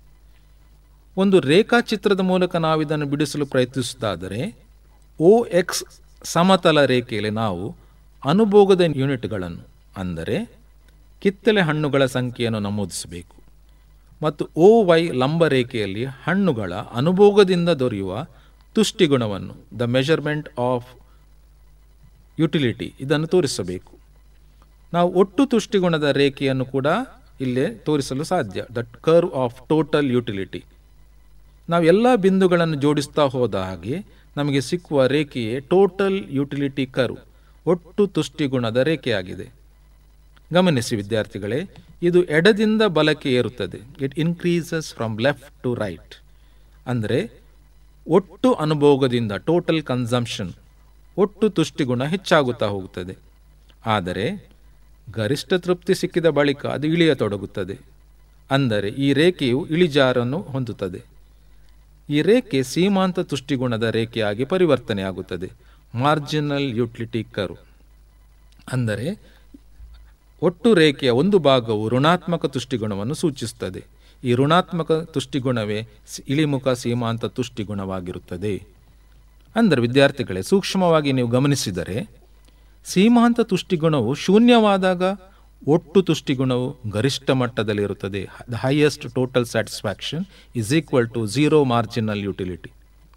ಒಂದು ರೇಖಾಚಿತ್ರದ ಮೂಲಕ ನಾವು ಇದನ್ನು ಬಿಡಿಸಲು ಪ್ರಯತ್ನಿಸುವುದಾದರೆ ಓ ಎಕ್ಸ್ ಸಮತಲ ರೇಖೆಯಲ್ಲಿ ನಾವು ಅನುಭೋಗದ ಯೂನಿಟ್ಗಳನ್ನು ಅಂದರೆ ಕಿತ್ತಳೆ ಹಣ್ಣುಗಳ ಸಂಖ್ಯೆಯನ್ನು ನಮೂದಿಸಬೇಕು ಮತ್ತು ಓ ವೈ ಲಂಬ ರೇಖೆಯಲ್ಲಿ ಹಣ್ಣುಗಳ ಅನುಭೋಗದಿಂದ ದೊರೆಯುವ ತುಷ್ಟಿಗುಣವನ್ನು ದ ಮೆಜರ್ಮೆಂಟ್ ಆಫ್ ಯುಟಿಲಿಟಿ ಇದನ್ನು ತೋರಿಸಬೇಕು ನಾವು ಒಟ್ಟು ತುಷ್ಟಿಗುಣದ ರೇಖೆಯನ್ನು ಕೂಡ ಇಲ್ಲೇ ತೋರಿಸಲು ಸಾಧ್ಯ that curve of total utility ನಾವು ಎಲ್ಲ ಬಿಂದುಗಳನ್ನು ಜೋಡಿಸ್ತಾ ಹೋದ ಹಾಗೆ ನಮಗೆ ಸಿಕ್ಕುವ ರೇಖೆಯೇ ಟೋಟಲ್ ಯುಟಿಲಿಟಿ ಕರ್ವ್ ಒಟ್ಟು ತುಷ್ಟಿಗುಣದ ರೇಖೆಯಾಗಿದೆ ಗಮನಿಸಿ ವಿದ್ಯಾರ್ಥಿಗಳೇ ಇದು ಎಡದಿಂದ ಬಲಕ್ಕೆ ಏರುತ್ತದೆ it increases from left to right ಅಂದರೆ ಒಟ್ಟು ಅನುಭೋಗದಿಂದ ಟೋಟಲ್ ಕನ್ಸಂಪ್ಷನ್ ಒಟ್ಟು ತುಷ್ಟಿಗುಣ ಹೆಚ್ಚಾಗುತ್ತಾ ಹೋಗುತ್ತದೆ ಆದರೆ ಗರಿಷ್ಠ ತೃಪ್ತಿ ಸಿಕ್ಕಿದ ಬಳಿಕ ಅದು ಇಳಿಯತೊಡಗುತ್ತದೆ ಅಂದರೆ ಈ ರೇಖೆಯು ಇಳಿಜಾರನ್ನು ಹೊಂದುತ್ತದೆ ಈ ರೇಖೆ ಸೀಮಾಂತ ತುಷ್ಟಿಗುಣದ ರೇಖೆಯಾಗಿ ಪರಿವರ್ತನೆಯಾಗುತ್ತದೆ ಮಾರ್ಜಿನಲ್ ಯುಟಿಲಿಟಿ ಕರ್ವ್ ಅಂದರೆ ಒಟ್ಟು ರೇಖೆಯ ಒಂದು ಭಾಗವು ಋಣಾತ್ಮಕ ತುಷ್ಟಿಗುಣವನ್ನು ಸೂಚಿಸುತ್ತದೆ ಈ ಋಣಾತ್ಮಕ ತುಷ್ಟಿಗುಣವೇ ಸಿ- ಇಳಿಮುಖ ಸೀಮಾಂತ ತುಷ್ಟಿಗುಣವಾಗಿರುತ್ತದೆ ಅಂದರೆ ವಿದ್ಯಾರ್ಥಿಗಳೇ ಸೂಕ್ಷ್ಮವಾಗಿ ನೀವು ಗಮನಿಸಿದರೆ ಸೀಮಾಂತ ತುಷ್ಟಿಗುಣವು ಶೂನ್ಯವಾದಾಗ ಒಟ್ಟು ತುಷ್ಟಿಗುಣವು ಗರಿಷ್ಠ ಮಟ್ಟದಲ್ಲಿರುತ್ತದೆ the highest total satisfaction is equal to zero marginal utility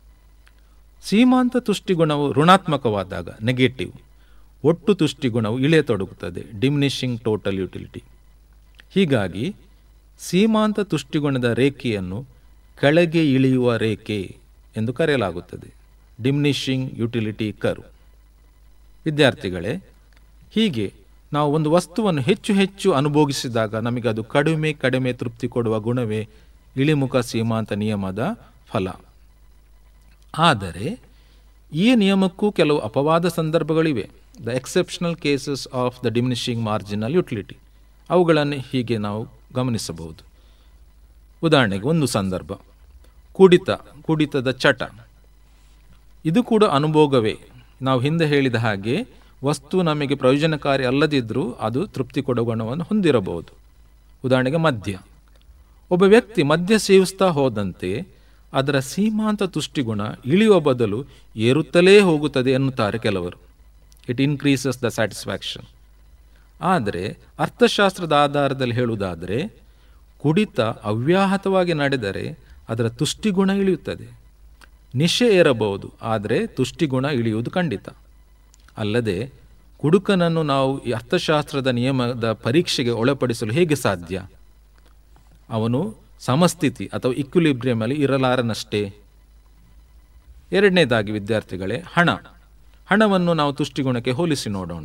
ಸೀಮಾಂತ ತುಷ್ಟಿಗುಣವು ಋಣಾತ್ಮಕವಾದಾಗ ನೆಗೆಟಿವ್ ಒಟ್ಟು ತುಷ್ಟಿಗುಣವು ಇಳಿಯತೊಡಗುತ್ತದೆ ಡಿಮಿನಿಷಿಂಗ್ ಟೋಟಲ್ ಯುಟಿಲಿಟಿ ಹೀಗಾಗಿ ಸೀಮಾಂತ ತುಷ್ಟಿಗುಣದ ರೇಖೆಯನ್ನು ಕೆಳಗೆ ಇಳಿಯುವ ರೇಖೆ ಎಂದು ಕರೆಯಲಾಗುತ್ತದೆ ಡಿಮಿನಿಷಿಂಗ್ ಯುಟಿಲಿಟಿ ಕರ್ವ್ ವಿದ್ಯಾರ್ಥಿಗಳೇ ಹೀಗೆ ನಾವು ಒಂದು ವಸ್ತುವನ್ನು ಹೆಚ್ಚು ಹೆಚ್ಚು ಅನುಭೋಗಿಸಿದಾಗ ನಮಗೆ ಅದು ಕಡಿಮೆ ಕಡಿಮೆ ತೃಪ್ತಿ ಕೊಡುವ ಗುಣವೇ ಇಳಿಮುಖ ಸೀಮಾಂತ ನಿಯಮದ ಫಲ ಆದರೆ ಈ ನಿಯಮಕ್ಕೂ ಕೆಲವು ಅಪವಾದ ಸಂದರ್ಭಗಳಿವೆ the exceptional cases of the diminishing marginal utility ಅವುಗಳನ್ನು ಹೀಗೆ ನಾವು ಗಮನಿಸಬಹುದು ಉದಾಹರಣೆಗೆ ಒಂದು ಸಂದರ್ಭ ಕುಡಿತ ಕುಡಿತದ ಚಟ ಇದು ಕೂಡ ಅನುಭೋಗವೇ ನಾವು ಹಿಂದೆ ಹೇಳಿದ ಹಾಗೆ ವಸ್ತು ನಮಗೆ ಪ್ರಯೋಜನಕಾರಿ ಅಲ್ಲದಿದ್ದರೂ ಅದು ತೃಪ್ತಿ ಕೊಡುವ ಗುಣವನ್ನು ಹೊಂದಿರಬಹುದು ಉದಾಹರಣೆಗೆ ಮದ್ಯ ಒಬ್ಬ ವ್ಯಕ್ತಿ ಮದ್ಯ ಸೇವಿಸ್ತಾ ಹೋದಂತೆ ಅದರ ಸೀಮಾಂತ ತುಷ್ಟಿಗುಣ ಇಳಿಯುವ ಬದಲು ಏರುತ್ತಲೇ ಹೋಗುತ್ತದೆ ಎನ್ನುತ್ತಾರೆ ಕೆಲವರು ಇಟ್ ಇನ್ಕ್ರೀಸಸ್ ದ ಸ್ಯಾಟಿಸ್ಫ್ಯಾಕ್ಷನ್ ಆದರೆ ಅರ್ಥಶಾಸ್ತ್ರದ ಆಧಾರದಲ್ಲಿ ಹೇಳುವುದಾದರೆ ಕುಡಿತ ಅವ್ಯಾಹತವಾಗಿ ನಡೆದರೆ ಅದರ ತುಷ್ಟಿಗುಣ ಇಳಿಯುತ್ತದೆ ನಿಶೆ ಏರಬಹುದು ಆದರೆ ತುಷ್ಟಿಗುಣ ಇಳಿಯುವುದು ಖಂಡಿತ ಅಲ್ಲದೆ ಕುಡುಕನನ್ನು ನಾವು ಈ ಅರ್ಥಶಾಸ್ತ್ರದ ನಿಯಮದ ಪರೀಕ್ಷೆಗೆ ಒಳಪಡಿಸಲು ಹೇಗೆ ಸಾಧ್ಯ ಅವನು ಸಮಸ್ಥಿತಿ ಅಥವಾ ಇಕ್ವಿಲಿಬ್ರಿಯಮಲ್ಲಿ ಇರಲಾರನಷ್ಟೇ ಎರಡನೇದಾಗಿ ವಿದ್ಯಾರ್ಥಿಗಳೇ ಹಣ ಹಣವನ್ನು ನಾವು ತುಷ್ಟಿಗುಣಕ್ಕೆ ಹೋಲಿಸಿ ನೋಡೋಣ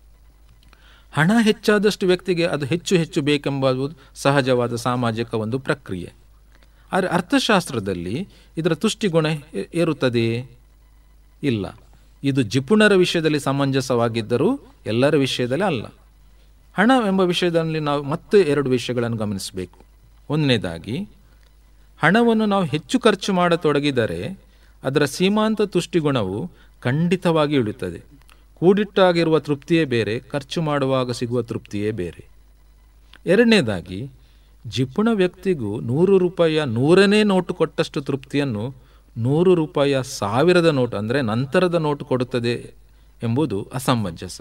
ಹಣ ಹೆಚ್ಚಾದಷ್ಟು ವ್ಯಕ್ತಿಗೆ ಅದು ಹೆಚ್ಚು ಹೆಚ್ಚು ಬೇಕೆಂಬುದು ಸಹಜವಾದ ಸಾಮಾಜಿಕ ಒಂದು ಪ್ರಕ್ರಿಯೆ ಆದರೆ ಅರ್ಥಶಾಸ್ತ್ರದಲ್ಲಿ ಇದರ ತುಷ್ಟಿಗುಣ ಏ- ಏರುತ್ತದೆಯೇ ಇಲ್ಲ ಇದು ಜಿಪುಣರ ವಿಷಯದಲ್ಲಿ ಸಮಂಜಸವಾಗಿದ್ದರೂ ಎಲ್ಲರ ವಿಷಯದಲ್ಲಿ ಅಲ್ಲ ಹಣ ಎಂಬ ವಿಷಯದಲ್ಲಿ ನಾವು ಮತ್ತೆ ಎರಡು ವಿಷಯಗಳನ್ನು ಗಮನಿಸಬೇಕು ಒಂದನೇದಾಗಿ ಹಣವನ್ನು ನಾವು ಹೆಚ್ಚು ಖರ್ಚು ಮಾಡತೊಡಗಿದರೆ ಅದರ ಸೀಮಾಂತ ತುಷ್ಟಿಗುಣವು ಖಂಡಿತವಾಗಿ ಇಳುತ್ತದೆ ಕೂಡಿಟ್ಟಾಗಿರುವ ತೃಪ್ತಿಯೇ ಬೇರೆ ಖರ್ಚು ಮಾಡುವಾಗ ಸಿಗುವ ತೃಪ್ತಿಯೇ ಬೇರೆ ಎರಡನೇದಾಗಿ ಜಿಪುಣ ವ್ಯಕ್ತಿಗೂ ನೂರು ರೂಪಾಯಿಯ ನೂರನೇ ನೋಟು ಕೊಟ್ಟಷ್ಟು ತೃಪ್ತಿಯನ್ನು ನೂರು ರೂಪಾಯಿಯ ಸಾವಿರದ ನೋಟು ಅಂದರೆ ನಂತರದ ನೋಟು ಕೊಡುತ್ತದೆ ಎಂಬುದು ಅಸಮಂಜಸ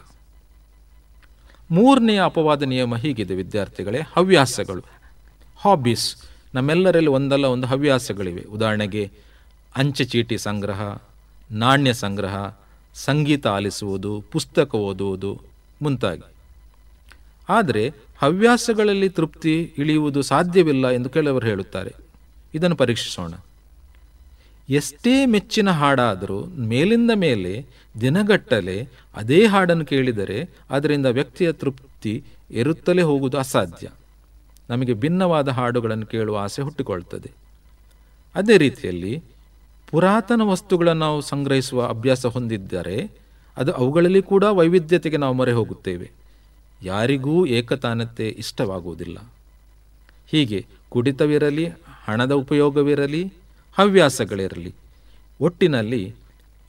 ಮೂರನೆಯ ಅಪವಾದ ನಿಯಮ ಹೀಗಿದೆ ವಿದ್ಯಾರ್ಥಿಗಳೇ ಹವ್ಯಾಸಗಳು ಹಾಬೀಸ್ ನಮ್ಮೆಲ್ಲರಲ್ಲಿ ಒಂದಲ್ಲ ಒಂದು ಹವ್ಯಾಸಗಳಿವೆ ಉದಾಹರಣೆಗೆ ಅಂಚೆ ಚೀಟಿ ಸಂಗ್ರಹ ನಾಣ್ಯ ಸಂಗ್ರಹ ಸಂಗೀತ ಆಲಿಸುವುದು ಪುಸ್ತಕ ಓದುವುದು ಮುಂತಾಗಿ ಆದರೆ ಹವ್ಯಾಸಗಳಲ್ಲಿ ತೃಪ್ತಿ ಇಳಿಯುವುದು ಸಾಧ್ಯವಿಲ್ಲ ಎಂದು ಕೆಲವರು ಹೇಳುತ್ತಾರೆ ಇದನ್ನು ಪರೀಕ್ಷಿಸೋಣ ಎಷ್ಟೇ ಮೆಚ್ಚಿನ ಹಾಡಾದರೂ ಮೇಲಿಂದ ಮೇಲೆ ದಿನಗಟ್ಟಲೆ ಅದೇ ಹಾಡನ್ನು ಕೇಳಿದರೆ ಅದರಿಂದ ವ್ಯಕ್ತಿಯ ತೃಪ್ತಿ ಏರುತ್ತಲೇ ಹೋಗುವುದು ಅಸಾಧ್ಯ ನಮಗೆ ಭಿನ್ನವಾದ ಹಾಡುಗಳನ್ನು ಕೇಳುವ ಆಸೆ ಹುಟ್ಟಿಕೊಳ್ತದೆ ಅದೇ ರೀತಿಯಲ್ಲಿ ಪುರಾತನ ವಸ್ತುಗಳನ್ನು ನಾವು ಸಂಗ್ರಹಿಸುವ ಅಭ್ಯಾಸ ಹೊಂದಿದ್ದರೆ ಅದು ಅವುಗಳಲ್ಲಿ ಕೂಡ ವೈವಿಧ್ಯತೆಗೆ ನಾವು ಮೊರೆ ಹೋಗುತ್ತೇವೆ ಯಾರಿಗೂ ಏಕತಾನತೆ ಇಷ್ಟವಾಗುವುದಿಲ್ಲ ಹೀಗೆ ಕುಡಿತವಿರಲಿ ಹಣದ ಉಪಯೋಗವಿರಲಿ ಹವ್ಯಾಸಗಳಿರಲಿ ಒಟ್ಟಿನಲ್ಲಿ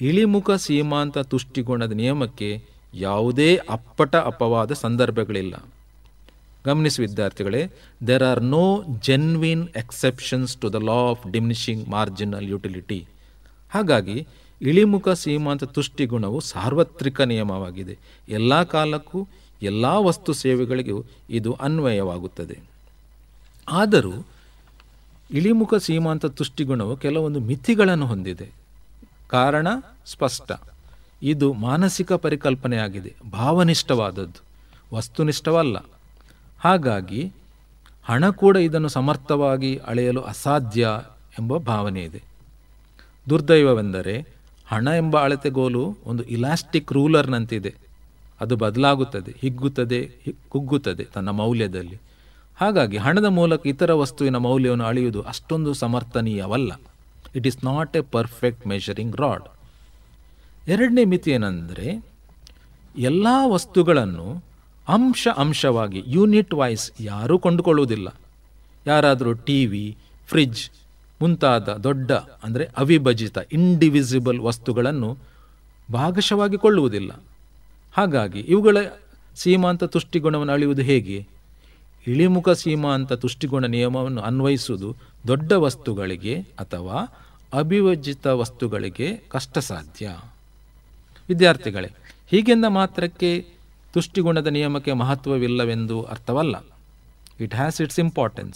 ಇಳಿಮುಖ ಸೀಮಾಂತ ತುಷ್ಟಿಗುಣದ ನಿಯಮಕ್ಕೆ ಯಾವುದೇ ಅಪ್ಪಟ ಅಪವಾದ ಸಂದರ್ಭಗಳಿಲ್ಲ ಗಮನಿಸಿ ವಿದ್ಯಾರ್ಥಿಗಳೇ there are no genuine exceptions to the law of diminishing marginal utility ಹಾಗಾಗಿ ಇಳಿಮುಖ ಸೀಮಾಂತ ತುಷ್ಟಿಗುಣವು ಸಾರ್ವತ್ರಿಕ ನಿಯಮವಾಗಿದೆ ಎಲ್ಲ ಕಾಲಕ್ಕೂ ಎಲ್ಲ ವಸ್ತು ಸೇವೆಗಳಿಗೂ ಇದು ಅನ್ವಯವಾಗುತ್ತದೆ ಆದರೂ ಇಳಿಮುಖ ಸೀಮಾಂತ ತುಷ್ಟಿಗುಣವು ಕೆಲವೊಂದು ಮಿತಿಗಳನ್ನು ಹೊಂದಿದೆ ಕಾರಣ ಸ್ಪಷ್ಟ ಇದು ಮಾನಸಿಕ ಪರಿಕಲ್ಪನೆಯಾಗಿದೆ ಭಾವನಿಷ್ಠವಾದದ್ದು ವಸ್ತುನಿಷ್ಠವಲ್ಲ ಹಾಗಾಗಿ ಹಣ ಕೂಡ ಇದನ್ನು ಸಮರ್ಥವಾಗಿ ಅಳೆಯಲು ಅಸಾಧ್ಯ ಎಂಬ ಭಾವನೆ ಇದೆ ದುರ್ದೈವವೆಂದರೆ ಹಣ ಎಂಬ ಅಳತೆಗೋಲು ಒಂದು ಇಲಾಸ್ಟಿಕ್ ರೂಲರ್ನಂತಿದೆ ಅದು ಬದಲಾಗುತ್ತದೆ ಹಿಗ್ಗುತ್ತದೆ ಹಿ- ಕುಗ್ಗುತ್ತದೆ ತನ್ನ ಮೌಲ್ಯದಲ್ಲಿ ಹಾಗಾಗಿ ಹಣದ ಮೂಲಕ ಇತರ ವಸ್ತುವಿನ ಮೌಲ್ಯವನ್ನು ಅಳೆಯುವುದು ಅಷ್ಟೊಂದು ಸಮರ್ಥನೀಯವಲ್ಲ it is not a perfect measuring rod ಎರಡನೇ ಮಿತಿ ಏನಂದರೆ ಎಲ್ಲ ವಸ್ತುಗಳನ್ನು ಅಂಶ ಅಂಶವಾಗಿ ಯೂನಿಟ್ ವೈಸ್ ಯಾರೂ ಕೊಂಡುಕೊಳ್ಳುವುದಿಲ್ಲ ಯಾರಾದರೂ ಟಿ ವಿ ಫ್ರಿಡ್ಜ್ ಮುಂತಾದ ದೊಡ್ಡ ಅಂದರೆ ಅವಿಭಜಿತ ಇಂಡಿವಿಸಿಬಲ್ ವಸ್ತುಗಳನ್ನು ಭಾಗಶವಾಗಿ ಕೊಳ್ಳುವುದಿಲ್ಲ ಹಾಗಾಗಿ ಇವುಗಳ ಸೀಮಾಂತ ತುಷ್ಟಿಗುಣವನ್ನು ಅಳೆಯುವುದು ಹೇಗೆ ಇಳಿಮುಖ ಸೀಮಾಂತ ತುಷ್ಟಿಗುಣ ನಿಯಮವನ್ನು ಅನ್ವಯಿಸುವುದು ದೊಡ್ಡ ವಸ್ತುಗಳಿಗೆ ಅಥವಾ ಅವಿಭಜಿತ ವಸ್ತುಗಳಿಗೆ ಕಷ್ಟ ಸಾಧ್ಯ ವಿದ್ಯಾರ್ಥಿಗಳೇ ಹೀಗೆಂದ ಮಾತ್ರಕ್ಕೆ ತುಷ್ಟಿಗುಣದ ನಿಯಮಕ್ಕೆ ಮಹತ್ವವಿಲ್ಲವೆಂದು ಅರ್ಥವಲ್ಲ ಇಟ್ ಹ್ಯಾಸ್ ಇಟ್ಸ್ ಇಂಪಾರ್ಟೆನ್ಸ್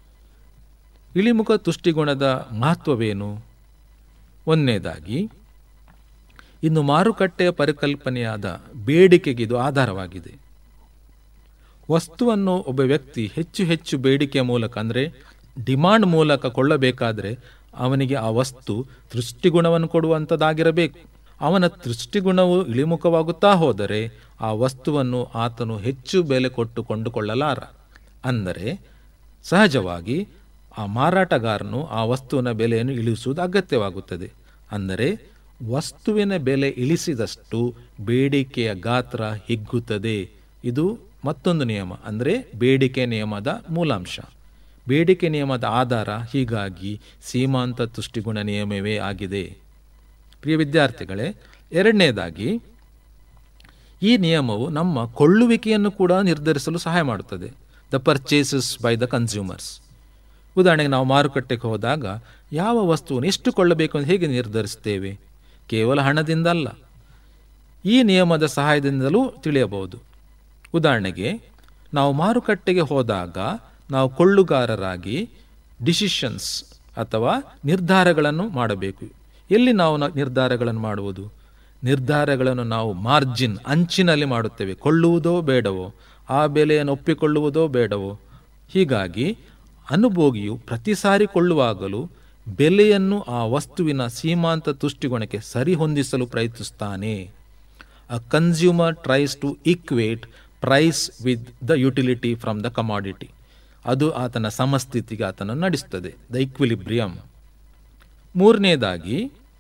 ಇಳಿಮುಖ ತುಷ್ಟಿಗುಣದ ಮಹತ್ವವೇನು ಒಂದನೇದಾಗಿ ಇನ್ನು ಮಾರುಕಟ್ಟೆಯ ಪರಿಕಲ್ಪನೆಯಾದ ಬೇಡಿಕೆಗೆ ಇದು ಆಧಾರವಾಗಿದೆ ವಸ್ತುವನ್ನು ಒಬ್ಬ ವ್ಯಕ್ತಿ ಹೆಚ್ಚು ಹೆಚ್ಚು ಬೇಡಿಕೆಯ ಮೂಲಕ ಅಂದರೆ ಡಿಮಾಂಡ್ ಮೂಲಕ ಕೊಳ್ಳಬೇಕಾದರೆ ಅವನಿಗೆ ಆ ವಸ್ತು ದೃಷ್ಟಿಗುಣವನ್ನು ಕೊಡುವಂಥದ್ದಾಗಿರಬೇಕು ಅವನ ದೃಷ್ಟಿಗುಣವು ಇಳಿಮುಖವಾಗುತ್ತಾ ಹೋದರೆ ಆ ವಸ್ತುವನ್ನು ಆತನು ಹೆಚ್ಚು ಬೆಲೆ ಕೊಟ್ಟು ಕೊಂಡುಕೊಳ್ಳಲಾರ ಅಂದರೆ ಸಹಜವಾಗಿ ಆ ಮಾರಾಟಗಾರನು ಆ ವಸ್ತುವಿನ ಬೆಲೆಯನ್ನು ಇಳಿಸುವುದು ಅಗತ್ಯವಾಗುತ್ತದೆ ಅಂದರೆ ವಸ್ತುವಿನ ಬೆಲೆ ಇಳಿಸಿದಷ್ಟು ಬೇಡಿಕೆಯ ಗಾತ್ರ ಹಿಗ್ಗುತ್ತದೆ ಇದು ಮತ್ತೊಂದು ನಿಯಮ ಅಂದರೆ ಬೇಡಿಕೆ ನಿಯಮದ ಮೂಲಾಂಶ ಬೇಡಿಕೆ ನಿಯಮದ ಆಧಾರ ಹೀಗಾಗಿ ಸೀಮಾಂತ ತುಷ್ಟಿಗುಣ ನಿಯಮವೇ ಆಗಿದೆ ಪ್ರಿಯ ವಿದ್ಯಾರ್ಥಿಗಳೇ ಎರಡನೇದಾಗಿ ಈ ನಿಯಮವು ನಮ್ಮ ಕೊಳ್ಳುವಿಕೆಯನ್ನು ಕೂಡ ನಿರ್ಧರಿಸಲು ಸಹಾಯ ಮಾಡುತ್ತದೆ the purchases by the consumers ಉದಾಹರಣೆಗೆ ನಾವು ಮಾರುಕಟ್ಟೆಗೆ ಹೋದಾಗ ಯಾವ ವಸ್ತುವನ್ನು ಎಷ್ಟು ಕೊಳ್ಳಬೇಕು ಅಂತ ಹೇಗೆ ನಿರ್ಧರಿಸ್ತೇವೆ ಕೇವಲ ಹಣದಿಂದ ಅಲ್ಲ ಈ ನಿಯಮದ ಸಹಾಯದಿಂದಲೂ ತಿಳಿಯಬಹುದು ಉದಾಹರಣೆಗೆ ನಾವು ಮಾರುಕಟ್ಟೆಗೆ ಹೋದಾಗ ನಾವು ಕೊಳ್ಳುಗಾರರಾಗಿ ಡಿಸಿಷನ್ಸ್ ಅಥವಾ ನಿರ್ಧಾರಗಳನ್ನು ಮಾಡಬೇಕು ಎಲ್ಲಿ ನಾವು ನ- ನಿರ್ಧಾರಗಳನ್ನು ಮಾಡುವುದು ನಿರ್ಧಾರಗಳನ್ನು ನಾವು ಮಾರ್ಜಿನ್ ಅಂಚಿನಲ್ಲಿ ಮಾಡುತ್ತೇವೆ ಕೊಳ್ಳುವುದೋ ಬೇಡವೋ ಆ ಬೆಲೆಯನ್ನು ಒಪ್ಪಿಕೊಳ್ಳುವುದೋ ಬೇಡವೋ ಹೀಗಾಗಿ ಅನುಭೋಗಿಯು ಪ್ರತಿ ಸಾರಿ ಕೊಳ್ಳುವಾಗಲೂ ಬೆಲೆಯನ್ನು ಆ ವಸ್ತುವಿನ ಸೀಮಾಂತ ತುಷ್ಟಿಗುಣಕ್ಕೆ ಸರಿಹೊಂದಿಸಲು ಪ್ರಯತ್ನಿಸ್ತಾನೆ a consumer tries to equate price with the utility from the commodity ಅದು ಆತನ ಸಮಸ್ಥಿತಿಗೆ ಆತನನ್ನು ನಡೆಸ್ತದೆ ದ ಇಕ್ವಿಲಿಬ್ರಿಯಂ ಮೂರನೇದಾಗಿ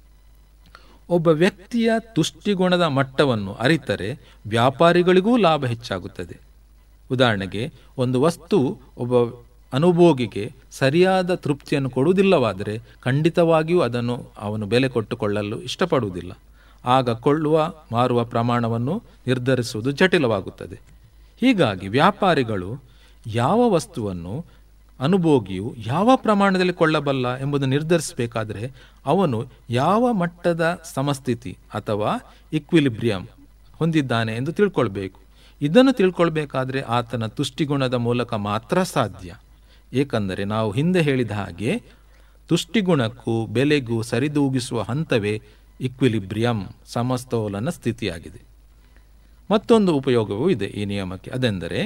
ಒಬ್ಬ ವ್ಯಕ್ತಿಯ ತುಷ್ಟಿಗುಣದ ಮಟ್ಟವನ್ನು ಅರಿತರೆ ವ್ಯಾಪಾರಿಗಳಿಗೂ ಲಾಭ ಹೆಚ್ಚಾಗುತ್ತದೆ ಉದಾಹರಣೆಗೆ ಒಂದು ವಸ್ತು ಒಬ್ಬ ಅನುಭೋಗಿಗೆ ಸರಿಯಾದ ತೃಪ್ತಿಯನ್ನು ಕೊಡುವುದಿಲ್ಲವಾದರೆ ಖಂಡಿತವಾಗಿಯೂ ಅದನ್ನು ಅವನು ಬೆಲೆ ಕೊಟ್ಟುಕೊಳ್ಳಲು ಇಷ್ಟಪಡುವುದಿಲ್ಲ ಆಗ ಕೊಳ್ಳುವ ಮಾರುವ ಪ್ರಮಾಣವನ್ನು ನಿರ್ಧರಿಸುವುದು ಜಟಿಲವಾಗುತ್ತದೆ ಹೀಗಾಗಿ ವ್ಯಾಪಾರಿಗಳು ಯಾವ ವಸ್ತುವನ್ನು ಅನುಭೋಗಿಯು ಯಾವ ಪ್ರಮಾಣದಲ್ಲಿ ಕೊಳ್ಳಬಲ್ಲ ಎಂಬುದನ್ನು ನಿರ್ಧರಿಸಬೇಕಾದರೆ ಅವನು ಯಾವ ಮಟ್ಟದ ಸಮಸ್ಥಿತಿ ಅಥವಾ ಇಕ್ವಿಲಿಬ್ರಿಯಂ ಹೊಂದಿದ್ದಾನೆ ಎಂದು ತಿಳ್ಕೊಳ್ಬೇಕು ಇದನ್ನು ತಿಳ್ಕೊಳ್ಬೇಕಾದ್ರೆ ಆತನ ತುಷ್ಟಿಗುಣದ ಮೂಲಕ ಮಾತ್ರ ಸಾಧ್ಯ ಏಕೆಂದರೆ ನಾವು ಹಿಂದೆ ಹೇಳಿದ ಹಾಗೆ ತುಷ್ಟಿಗುಣಕ್ಕೂ ಬೆಲೆಗೂ ಸರಿದೂಗಿಸುವ ಹಂತವೇ ಇಕ್ವಿಲಿಬ್ರಿಯಂ ಸಮಸ್ತೋಲನ ಸ್ಥಿತಿಯಾಗಿದೆ ಮತ್ತೊಂದು ಉಪಯೋಗವೂ ಇದೆ ಈ ನಿಯಮಕ್ಕೆ ಅದೆಂದರೆ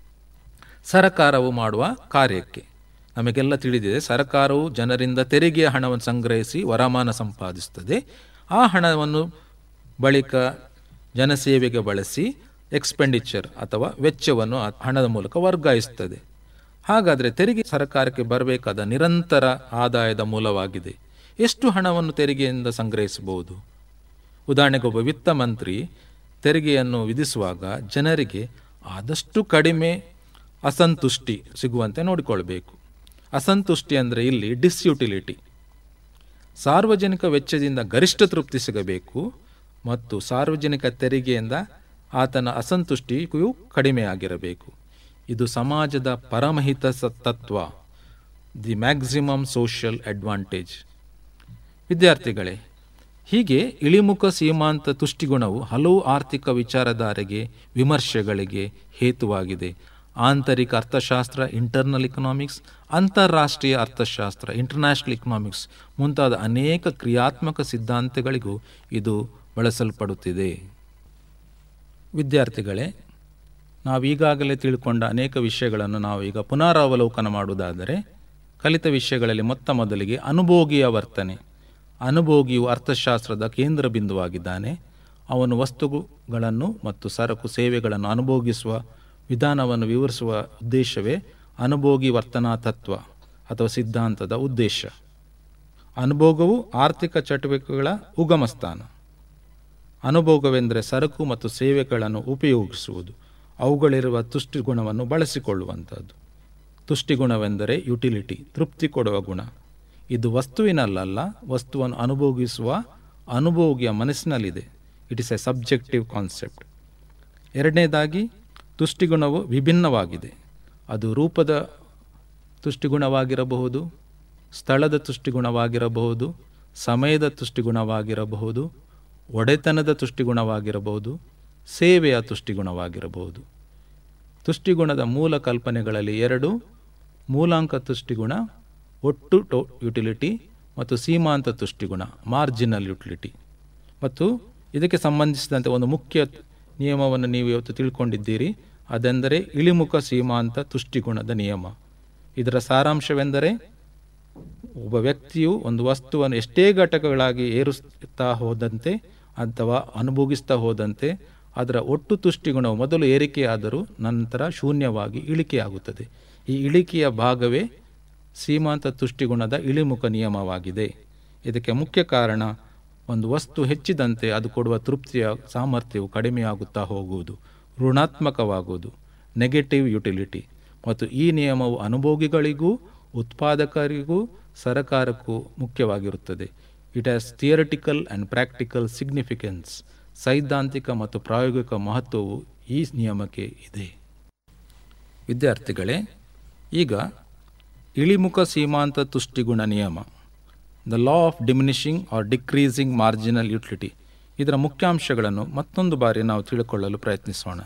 ಸರಕಾರವು ಮಾಡುವ ಕಾರ್ಯಕ್ಕೆ ನಮಗೆಲ್ಲ ತಿಳಿದಿದೆ ಸರ್ಕಾರವು ಜನರಿಂದ ತೆರಿಗೆಯ ಹಣವನ್ನು ಸಂಗ್ರಹಿಸಿ ವರಮಾನ ಸಂಪಾದಿಸುತ್ತದೆ ಆ ಹಣವನ್ನು ಬಳಿಕ ಜನಸೇವೆಗೆ ಬಳಸಿ ಎಕ್ಸ್ಪೆಂಡಿಚರ್ ಅಥವಾ ವೆಚ್ಚವನ್ನು ಆ ಹಣದ ಮೂಲಕ ವರ್ಗಾಯಿಸುತ್ತದೆ ಹಾಗಾದರೆ ತೆರಿಗೆ ಸರ್ಕಾರಕ್ಕೆ ಬರಬೇಕಾದ ನಿರಂತರ ಆದಾಯದ ಮೂಲವಾಗಿದೆ ಎಷ್ಟು ಹಣವನ್ನು ತೆರಿಗೆಯಿಂದ ಸಂಗ್ರಹಿಸಬಹುದು ಉದಾಹರಣೆಗೆ ಒಬ್ಬ ವಿತ್ತ ಮಂತ್ರಿ ತೆರಿಗೆಯನ್ನು ವಿಧಿಸುವಾಗ ಜನರಿಗೆ ಆದಷ್ಟು ಕಡಿಮೆ ಅಸಂತುಷ್ಟಿ ಸಿಗುವಂತೆ ನೋಡಿಕೊಳ್ಬೇಕು ಅಸಂತುಷ್ಟಿ ಅಂದರೆ ಇಲ್ಲಿ ಡಿಸ್ಯುಟಿಲಿಟಿ ಸಾರ್ವಜನಿಕ ವೆಚ್ಚದಿಂದ ಗರಿಷ್ಠ ತೃಪ್ತಿ ಸಿಗಬೇಕು ಮತ್ತು ಸಾರ್ವಜನಿಕ ತೆರಿಗೆಯಿಂದ ಆತನ ಅಸಂತುಷ್ಟಿಯು ಕಡಿಮೆಯಾಗಿರಬೇಕು ಇದು ಸಮಾಜದ ಪರಮಹಿತ ಸ- ತತ್ವ ದಿ ಮ್ಯಾಕ್ಸಿಮಮ್ ಸೋಷಿಯಲ್ ಅಡ್ವಾಂಟೇಜ್ ವಿದ್ಯಾರ್ಥಿಗಳೇ ಹೀಗೆ ಇಳಿಮುಖ ಸೀಮಾಂತ ತುಷ್ಟಿಗುಣವು ಹಲವು ಆರ್ಥಿಕ ವಿಚಾರಧಾರೆಗೆ ವಿಮರ್ಶೆಗಳಿಗೆ ಹೇತುವಾಗಿದೆ ಆಂತರಿಕ ಅರ್ಥಶಾಸ್ತ್ರ ಇಂಟರ್ನಲ್ ಇಕನಾಮಿಕ್ಸ್ ಅಂತಾರಾಷ್ಟ್ರೀಯ ಅರ್ಥಶಾಸ್ತ್ರ ಇಂಟರ್ನ್ಯಾಷನಲ್ ಇಕನಾಮಿಕ್ಸ್ ಮುಂತಾದ ಅನೇಕ ಕ್ರಿಯಾತ್ಮಕ ಸಿದ್ಧಾಂತಗಳಿಗೂ ಇದು ಬಳಸಲ್ಪಡುತ್ತಿದೆ ವಿದ್ಯಾರ್ಥಿಗಳೇ ನಾವೀಗಾಗಲೇ ತಿಳ್ಕೊಂಡ ಅನೇಕ ವಿಷಯಗಳನ್ನು ನಾವು ಈಗ ಪುನರಾವಲೋಕನ ಮಾಡುವುದಾದರೆ ಕಲಿತ ವಿಷಯಗಳಲ್ಲಿ ಮೊತ್ತ ಮೊದಲಿಗೆ ಅನುಭೋಗಿಯ ವರ್ತನೆ ಅನುಭೋಗಿಯು ಅರ್ಥಶಾಸ್ತ್ರದ ಕೇಂದ್ರ ಬಿಂದುವಾಗಿದ್ದಾನೆ ಅವನು ವಸ್ತುಗಳನ್ನು ಮತ್ತು ಸರಕು ಸೇವೆಗಳನ್ನು ಅನುಭೋಗಿಸುವ ವಿಧಾನವನ್ನು ವಿವರಿಸುವ ಉದ್ದೇಶವೇ ಅನುಭೋಗಿ ವರ್ತನಾ ತತ್ವ ಅಥವಾ ಸಿದ್ಧಾಂತದ ಉದ್ದೇಶ ಅನುಭೋಗವು ಆರ್ಥಿಕ ಚಟುವಟಿಕೆಗಳ ಉಗಮ ಸ್ಥಾನ ಅನುಭೋಗವೆಂದರೆ ಸರಕು ಮತ್ತು ಸೇವೆಗಳನ್ನು ಉಪಯೋಗಿಸುವುದು ಅವುಗಳಿರುವ ತುಷ್ಟಿಗುಣವನ್ನು ಬಳಸಿಕೊಳ್ಳುವಂಥದ್ದು ತುಷ್ಟಿಗುಣವೆಂದರೆ ಯುಟಿಲಿಟಿ ತೃಪ್ತಿ ಕೊಡುವ ಗುಣ ಇದು ವಸ್ತುವಿನಲ್ಲಲ್ಲ ವಸ್ತುವನ್ನು ಅನುಭೋಗಿಸುವ ಅನುಭೋಗಿಯ ಮನಸ್ಸಿನಲ್ಲಿದೆ it is a subjective concept ಎರಡನೇದಾಗಿ ತುಷ್ಟಿಗುಣವು ವಿಭಿನ್ನವಾಗಿದೆ ಅದು ರೂಪದ ತುಷ್ಟಿಗುಣವಾಗಿರಬಹುದು ಸ್ಥಳದ ತುಷ್ಟಿಗುಣವಾಗಿರಬಹುದು ಸಮಯದ ತುಷ್ಟಿಗುಣವಾಗಿರಬಹುದು ಒಡೆತನದ ತುಷ್ಟಿಗುಣವಾಗಿರಬಹುದು ಸೇವೆಯ ತುಷ್ಟಿಗುಣವಾಗಿರಬಹುದು ತುಷ್ಟಿಗುಣದ ಮೂಲ ಕಲ್ಪನೆಗಳಲ್ಲಿ ಎರಡು ಮೂಲಾಂಕ ತುಷ್ಟಿಗುಣ ಒಟ್ಟು ಟೋ ಯುಟಿಲಿಟಿ ಮತ್ತು ಸೀಮಾಂತ ತುಷ್ಟಿಗುಣ ಮಾರ್ಜಿನಲ್ ಯುಟಿಲಿಟಿ ಮತ್ತು ಇದಕ್ಕೆ ಸಂಬಂಧಿಸಿದಂತೆ ಒಂದು ಮುಖ್ಯ ನಿಯಮವನ್ನು ನೀವು ಇವತ್ತು ತಿಳ್ಕೊಂಡಿದ್ದೀರಿ ಅದೆಂದರೆ ಇಳಿಮುಖ ಸೀಮಾಂತ ತುಷ್ಟಿಗುಣದ ನಿಯಮ ಇದರ ಸಾರಾಂಶವೆಂದರೆ ಒಬ್ಬ ವ್ಯಕ್ತಿಯು ಒಂದು ವಸ್ತುವನ್ನು ಎಷ್ಟೇ ಘಟಕಗಳಾಗಿ ಏರಿಸ್ತಾ ಹೋದಂತೆ ಅಥವಾ ಅನುಭೋಗಿಸ್ತಾ ಹೋದಂತೆ ಅದರ ಒಟ್ಟು ತುಷ್ಟಿಗುಣವು ಮೊದಲು ಏರಿಕೆಯಾದರೂ ನಂತರ ಶೂನ್ಯವಾಗಿ ಇಳಿಕೆಯಾಗುತ್ತದೆ ಈ ಇಳಿಕೆಯ ಭಾಗವೇ ಸೀಮಾಂತ ತುಷ್ಟಿಗುಣದ ಇಳಿಮುಖ ನಿಯಮವಾಗಿದೆ ಇದಕ್ಕೆ ಮುಖ್ಯ ಕಾರಣ ಒಂದು ವಸ್ತು ಹೆಚ್ಚಿದಂತೆ ಅದು ಕೊಡುವ ತೃಪ್ತಿಯ ಸಾಮರ್ಥ್ಯವು ಕಡಿಮೆಯಾಗುತ್ತಾ ಹೋಗುವುದು ಋಣಾತ್ಮಕವಾಗುವುದು ನೆಗೆಟಿವ್ ಯುಟಿಲಿಟಿ ಮತ್ತು ಈ ನಿಯಮವು ಅನುಭೋಗಿಗಳಿಗೂ ಉತ್ಪಾದಕರಿಗೂ ಸರಕಾರಕ್ಕೂ ಮುಖ್ಯವಾಗಿರುತ್ತದೆ it has theoretical and practical significance ಸೈದ್ಧಾಂತಿಕ ಮತ್ತು ಪ್ರಾಯೋಗಿಕ ಮಹತ್ವವು ಈ ನಿಯಮಕ್ಕೆ ಇದೆ ವಿದ್ಯಾರ್ಥಿಗಳೇ ಈಗ ಇಳಿಮುಖ ಸೀಮಾಂತ ತುಷ್ಟಿಗುಣ ನಿಯಮ the law of diminishing or decreasing marginal utility ಇದರ ಮುಖ್ಯಾಂಶಗಳನ್ನು ಮತ್ತೊಂದು ಬಾರಿ ನಾವು ತಿಳ್ಕೊಳ್ಳಲು ಪ್ರಯತ್ನಿಸೋಣ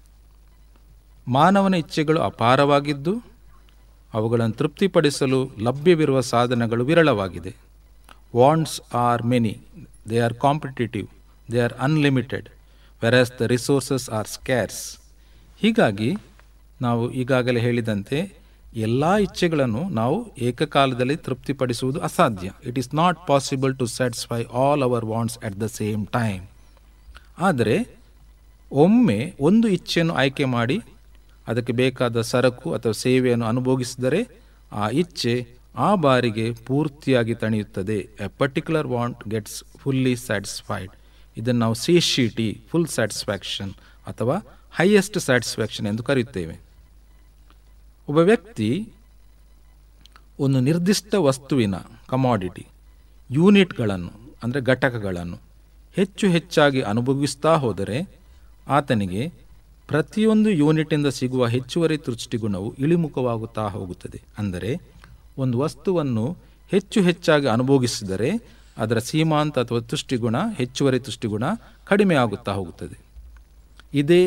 ಮಾನವನ ಇಚ್ಛೆಗಳು ಅಪಾರವಾಗಿದ್ದು ಅವುಗಳನ್ನು ತೃಪ್ತಿಪಡಿಸಲು ಲಭ್ಯವಿರುವ ಸಾಧನಗಳು ವಿರಳವಾಗಿದೆ wants are many they are competitive they are unlimited versus the resources are scarce ಹೀಗಾಗಿ ನಾವು ಈಗಾಗಲೇ ಹೇಳಿದಂತೆ ಎಲ್ಲ ಇಚ್ಛೆಗಳನ್ನು ನಾವು ಏಕಕಾಲದಲ್ಲಿ ತೃಪ್ತಿಪಡಿಸುವುದು ಅಸಾಧ್ಯ it is not possible to satisfy all our wants at the same time ಆದರೆ ಒಮ್ಮೆ ಒಂದು ಇಚ್ಛೆಯನ್ನು ಆಯ್ಕೆ ಮಾಡಿ ಅದಕ್ಕೆ ಬೇಕಾದ ಸರಕು ಅಥವಾ ಸೇವೆಯನ್ನು ಅನುಭೋಗಿಸಿದರೆ ಆ ಇಚ್ಛೆ ಆ ಬಾರಿಗೆ ಪೂರ್ತಿಯಾಗಿ ತಣಿಯುತ್ತದೆ a particular want gets fully satisfied ಇದನ್ನು ನಾವು ಸೇಶಿಟಿ ಫುಲ್ ಸ್ಯಾಟಿಸ್ಫ್ಯಾಕ್ಷನ್ ಅಥವಾ ಹೈಯೆಸ್ಟ್ ಸ್ಯಾಟಿಸ್ಫ್ಯಾಕ್ಷನ್ ಎಂದು ಕರೆಯುತ್ತೇವೆ ಒಬ್ಬ ವ್ಯಕ್ತಿ ಒಂದು ನಿರ್ದಿಷ್ಟ ವಸ್ತುವಿನ ಕಮಾಡಿಟಿ ಯೂನಿಟ್ಗಳನ್ನು ಅಂದರೆ ಘಟಕಗಳನ್ನು ಹೆಚ್ಚು ಹೆಚ್ಚಾಗಿ ಅನುಭವಿಸ್ತಾ ಹೋದರೆ ಆತನಿಗೆ ಪ್ರತಿಯೊಂದು ಯೂನಿಟಿಂದ ಸಿಗುವ ಹೆಚ್ಚುವರಿ ದೃಷ್ಟಿಗುಣವು ಇಳಿಮುಖವಾಗುತ್ತಾ ಹೋಗುತ್ತದೆ ಅಂದರೆ ಒಂದು ವಸ್ತುವನ್ನು ಹೆಚ್ಚು ಹೆಚ್ಚಾಗಿ ಅನುಭೋಗಿಸಿದರೆ ಅದರ ಸೀಮಾಂತ ಅಥವಾ ತುಷ್ಟಿಗುಣ ಹೆಚ್ಚುವರಿ ತುಷ್ಟಿಗುಣ ಕಡಿಮೆ ಆಗುತ್ತಾ ಹೋಗುತ್ತದೆ ಇದೇ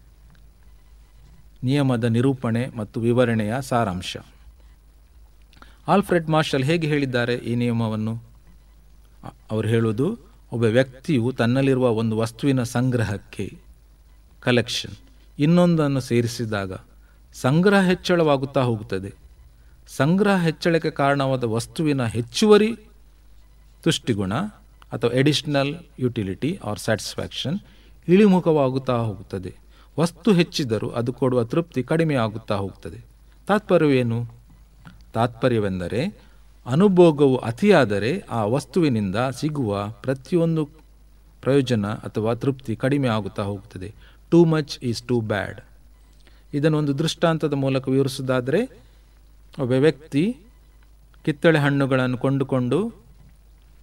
ನಿಯಮದ ನಿರೂಪಣೆ ಮತ್ತು ವಿವರಣೆಯ ಸಾರಾಂಶ ಆಲ್ಫ್ರೆಡ್ ಮಾರ್ಷಲ್ ಹೇಗೆ ಹೇಳಿದ್ದಾರೆ ಈ ನಿಯಮವನ್ನು ಅ- ಅವರು ಹೇಳುವುದು ಒಬ್ಬ ವ್ಯಕ್ತಿಯು ತನ್ನಲ್ಲಿರುವ ಒಂದು ವಸ್ತುವಿನ ಸಂಗ್ರಹಕ್ಕೆ ಕಲೆಕ್ಷನ್ ಇನ್ನೊಂದನ್ನು ಸೇರಿಸಿದಾಗ ಸಂಗ್ರಹ ಹೆಚ್ಚಳವಾಗುತ್ತಾ ಹೋಗುತ್ತದೆ ಸಂಗ್ರಹ ಹೆಚ್ಚಳಕ್ಕೆ ಕಾರಣವಾದ ವಸ್ತುವಿನ ಹೆಚ್ಚುವರಿ ತುಷ್ಟಿಗುಣ ಅಥವಾ ಎಡಿಷನಲ್ ಯುಟಿಲಿಟಿ ಆರ್ ಸ್ಯಾಟಿಸ್ಫ್ಯಾಕ್ಷನ್ ಇಳಿಮುಖವಾಗುತ್ತಾ ಹೋಗುತ್ತದೆ ವಸ್ತು ಹೆಚ್ಚಿದರೂ ಅದು ಕೊಡುವ ತೃಪ್ತಿ ಕಡಿಮೆ ಆಗುತ್ತಾ ಹೋಗುತ್ತದೆ ತಾತ್ಪರ್ಯವೇನು ತಾತ್ಪರ್ಯವೆಂದರೆ ಅನುಭೋಗವು ಅತಿಯಾದರೆ ಆ ವಸ್ತುವಿನಿಂದ ಸಿಗುವ ಪ್ರತಿಯೊಂದು ಪ್ರಯೋಜನ ಅಥವಾ ತೃಪ್ತಿ ಕಡಿಮೆ ಆಗುತ್ತಾ ಹೋಗುತ್ತದೆ too much is too bad ಇದನ್ನು ಒಂದು ದೃಷ್ಟಾಂತದ ಮೂಲಕ ವಿವರಿಸುವುದಾದರೆ ಒಬ್ಬ ವ್ಯಕ್ತಿ ಕಿತ್ತಳೆ ಹಣ್ಣುಗಳನ್ನು ಕೊಂಡುಕೊಂಡು